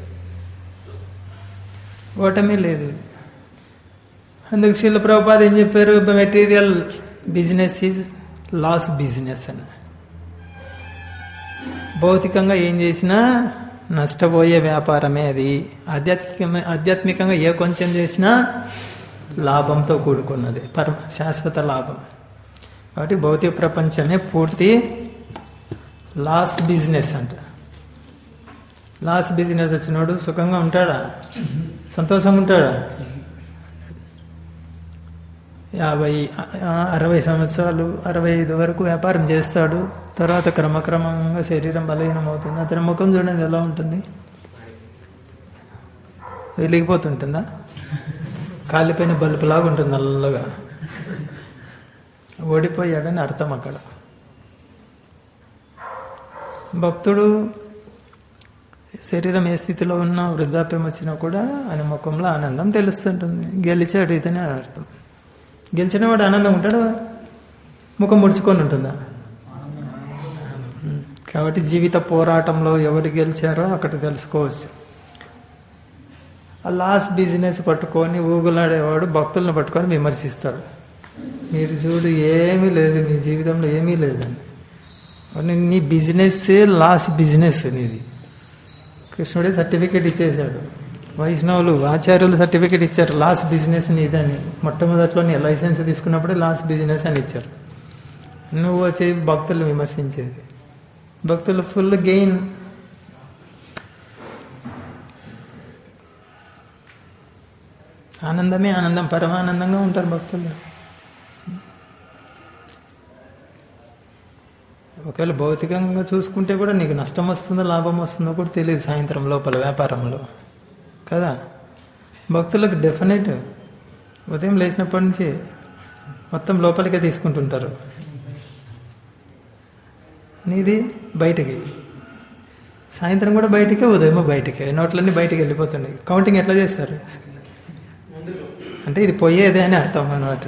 ఓటమి లేదు అందుకు శిల ప్రభుపాద ఏం చెప్పారు material business is loss business అని భౌతికంగా ఏం చేసినా నష్టపోయే వ్యాపారమే అది ఆధ్యాత్మిక ఆధ్యాత్మికంగా ఏ కొంచెం చేసినా లాభంతో కూడుకున్నది పరమ శాశ్వత లాభం కాబట్టి భౌతిక ప్రపంచమే పూర్తి లాస్ బిజినెస్ అంట లాస్ బిజినెస్ వచ్చినోడు సుఖంగా ఉంటాడా సంతోషంగా ఉంటాడా యాభై ఆ, అరవై సంవత్సరాలు అరవై ఐదు వరకు వ్యాపారం చేస్తాడు తర్వాత క్రమక్రమంగా శరీరం బలహీనం అవుతుంది అతని ముఖం చూడండి ఎలా ఉంటుంది వెలిగిపోతుంటుందా కాలిపోయిన బల్బులాగా ఉంటుంది నల్లగా ఓడిపోయాడని అర్థం అక్కడ భక్తుడు శరీరం ఏ స్థితిలో ఉన్నా వృద్ధాప్యం వచ్చినా కూడా ఆయన ముఖంలో ఆనందం తెలుస్తుంటుంది గెలిచాడు ఇతనే అని అర్థం గెలిచిన వాడు ఆనందం ఉంటాడు ముఖం ముడుచుకొని ఉంటుందా ఉం. కాబట్టి జీవిత పోరాటంలో ఎవరు గెలిచారో అక్కడ తెలుసుకోవచ్చు ఆ లాస్ట్ బిజినెస్ పట్టుకొని ఊగులాడేవాడు భక్తులను పట్టుకొని విమర్శిస్తాడు మీరు చూడు ఏమీ లేదు మీ జీవితంలో ఏమీ లేదని అవును, నీ బిజినెస్ లాస్ బిజినెస్ నీది కృష్ణుడే సర్టిఫికేట్ ఇచ్చేశాడు వైష్ణవులు ఆచార్యులు సర్టిఫికేట్ ఇచ్చారు లాస్ బిజినెస్ నీదని మొట్టమొదట్లో నీ లైసెన్స్ తీసుకున్నప్పుడే లాస్ బిజినెస్ అని ఇచ్చారు నువ్వు వచ్చి భక్తులు విమర్శించేది భక్తులు ఫుల్ గెయిన్ ఆనందమే ఆనందం పరమానందంగా ఉంటారు భక్తులు ఒకవేళ భౌతికంగా చూసుకుంటే కూడా నీకు నష్టం వస్తుందో లాభం వస్తుందో కూడా తెలియదు సాయంత్రం లోపల వ్యాపారంలో కదా భక్తులకు డెఫినెట్ ఉదయం లేచినప్పటి నుంచి మొత్తం లోపలికే తీసుకుంటుంటారు నీది బయటికి సాయంత్రం కూడా బయటికే ఉదయం బయటికే నోట్లన్నీ బయటికి వెళ్ళిపోతున్నాయి కౌంటింగ్ ఎట్లా చేస్తారు అంటే ఇది పోయేదే అని అర్థం అనమాట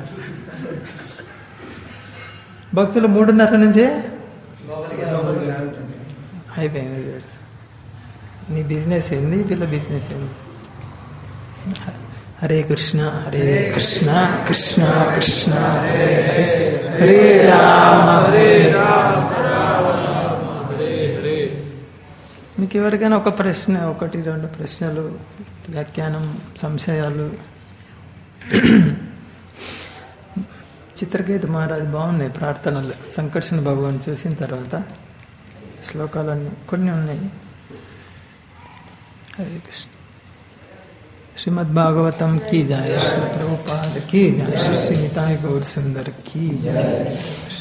భక్తులు మూడున్నర నుంచే అయిపోయింది నీ బిజినెస్ ఏంది వీళ్ళ బిజినెస్ ఏంది హరే కృష్ణ హరే కృష్ణ కృష్ణ కృష్ణ హరే హరే హరే రామ హరే హరే హరే మీకు ఎవరికైనా ఒక ప్రశ్న ఒకటి రెండు ప్రశ్నలు వ్యాఖ్యానం సంశయాలు చిత్రకేతు మహారాజ్ బాగున్నాయి ప్రార్థనలు సంకర్షణ భగవాన్ చూసిన తర్వాత శ్లోకాలన్నీ కొన్ని ఉన్నాయి హరే కృష్ణ శ్రీమద్ భాగవతం కీ జాయ శ్రీ ప్రభుపాద కీ జాయ శ్రీ శ్రీతాయ్ గౌర్ సుందర్ కీ జాయ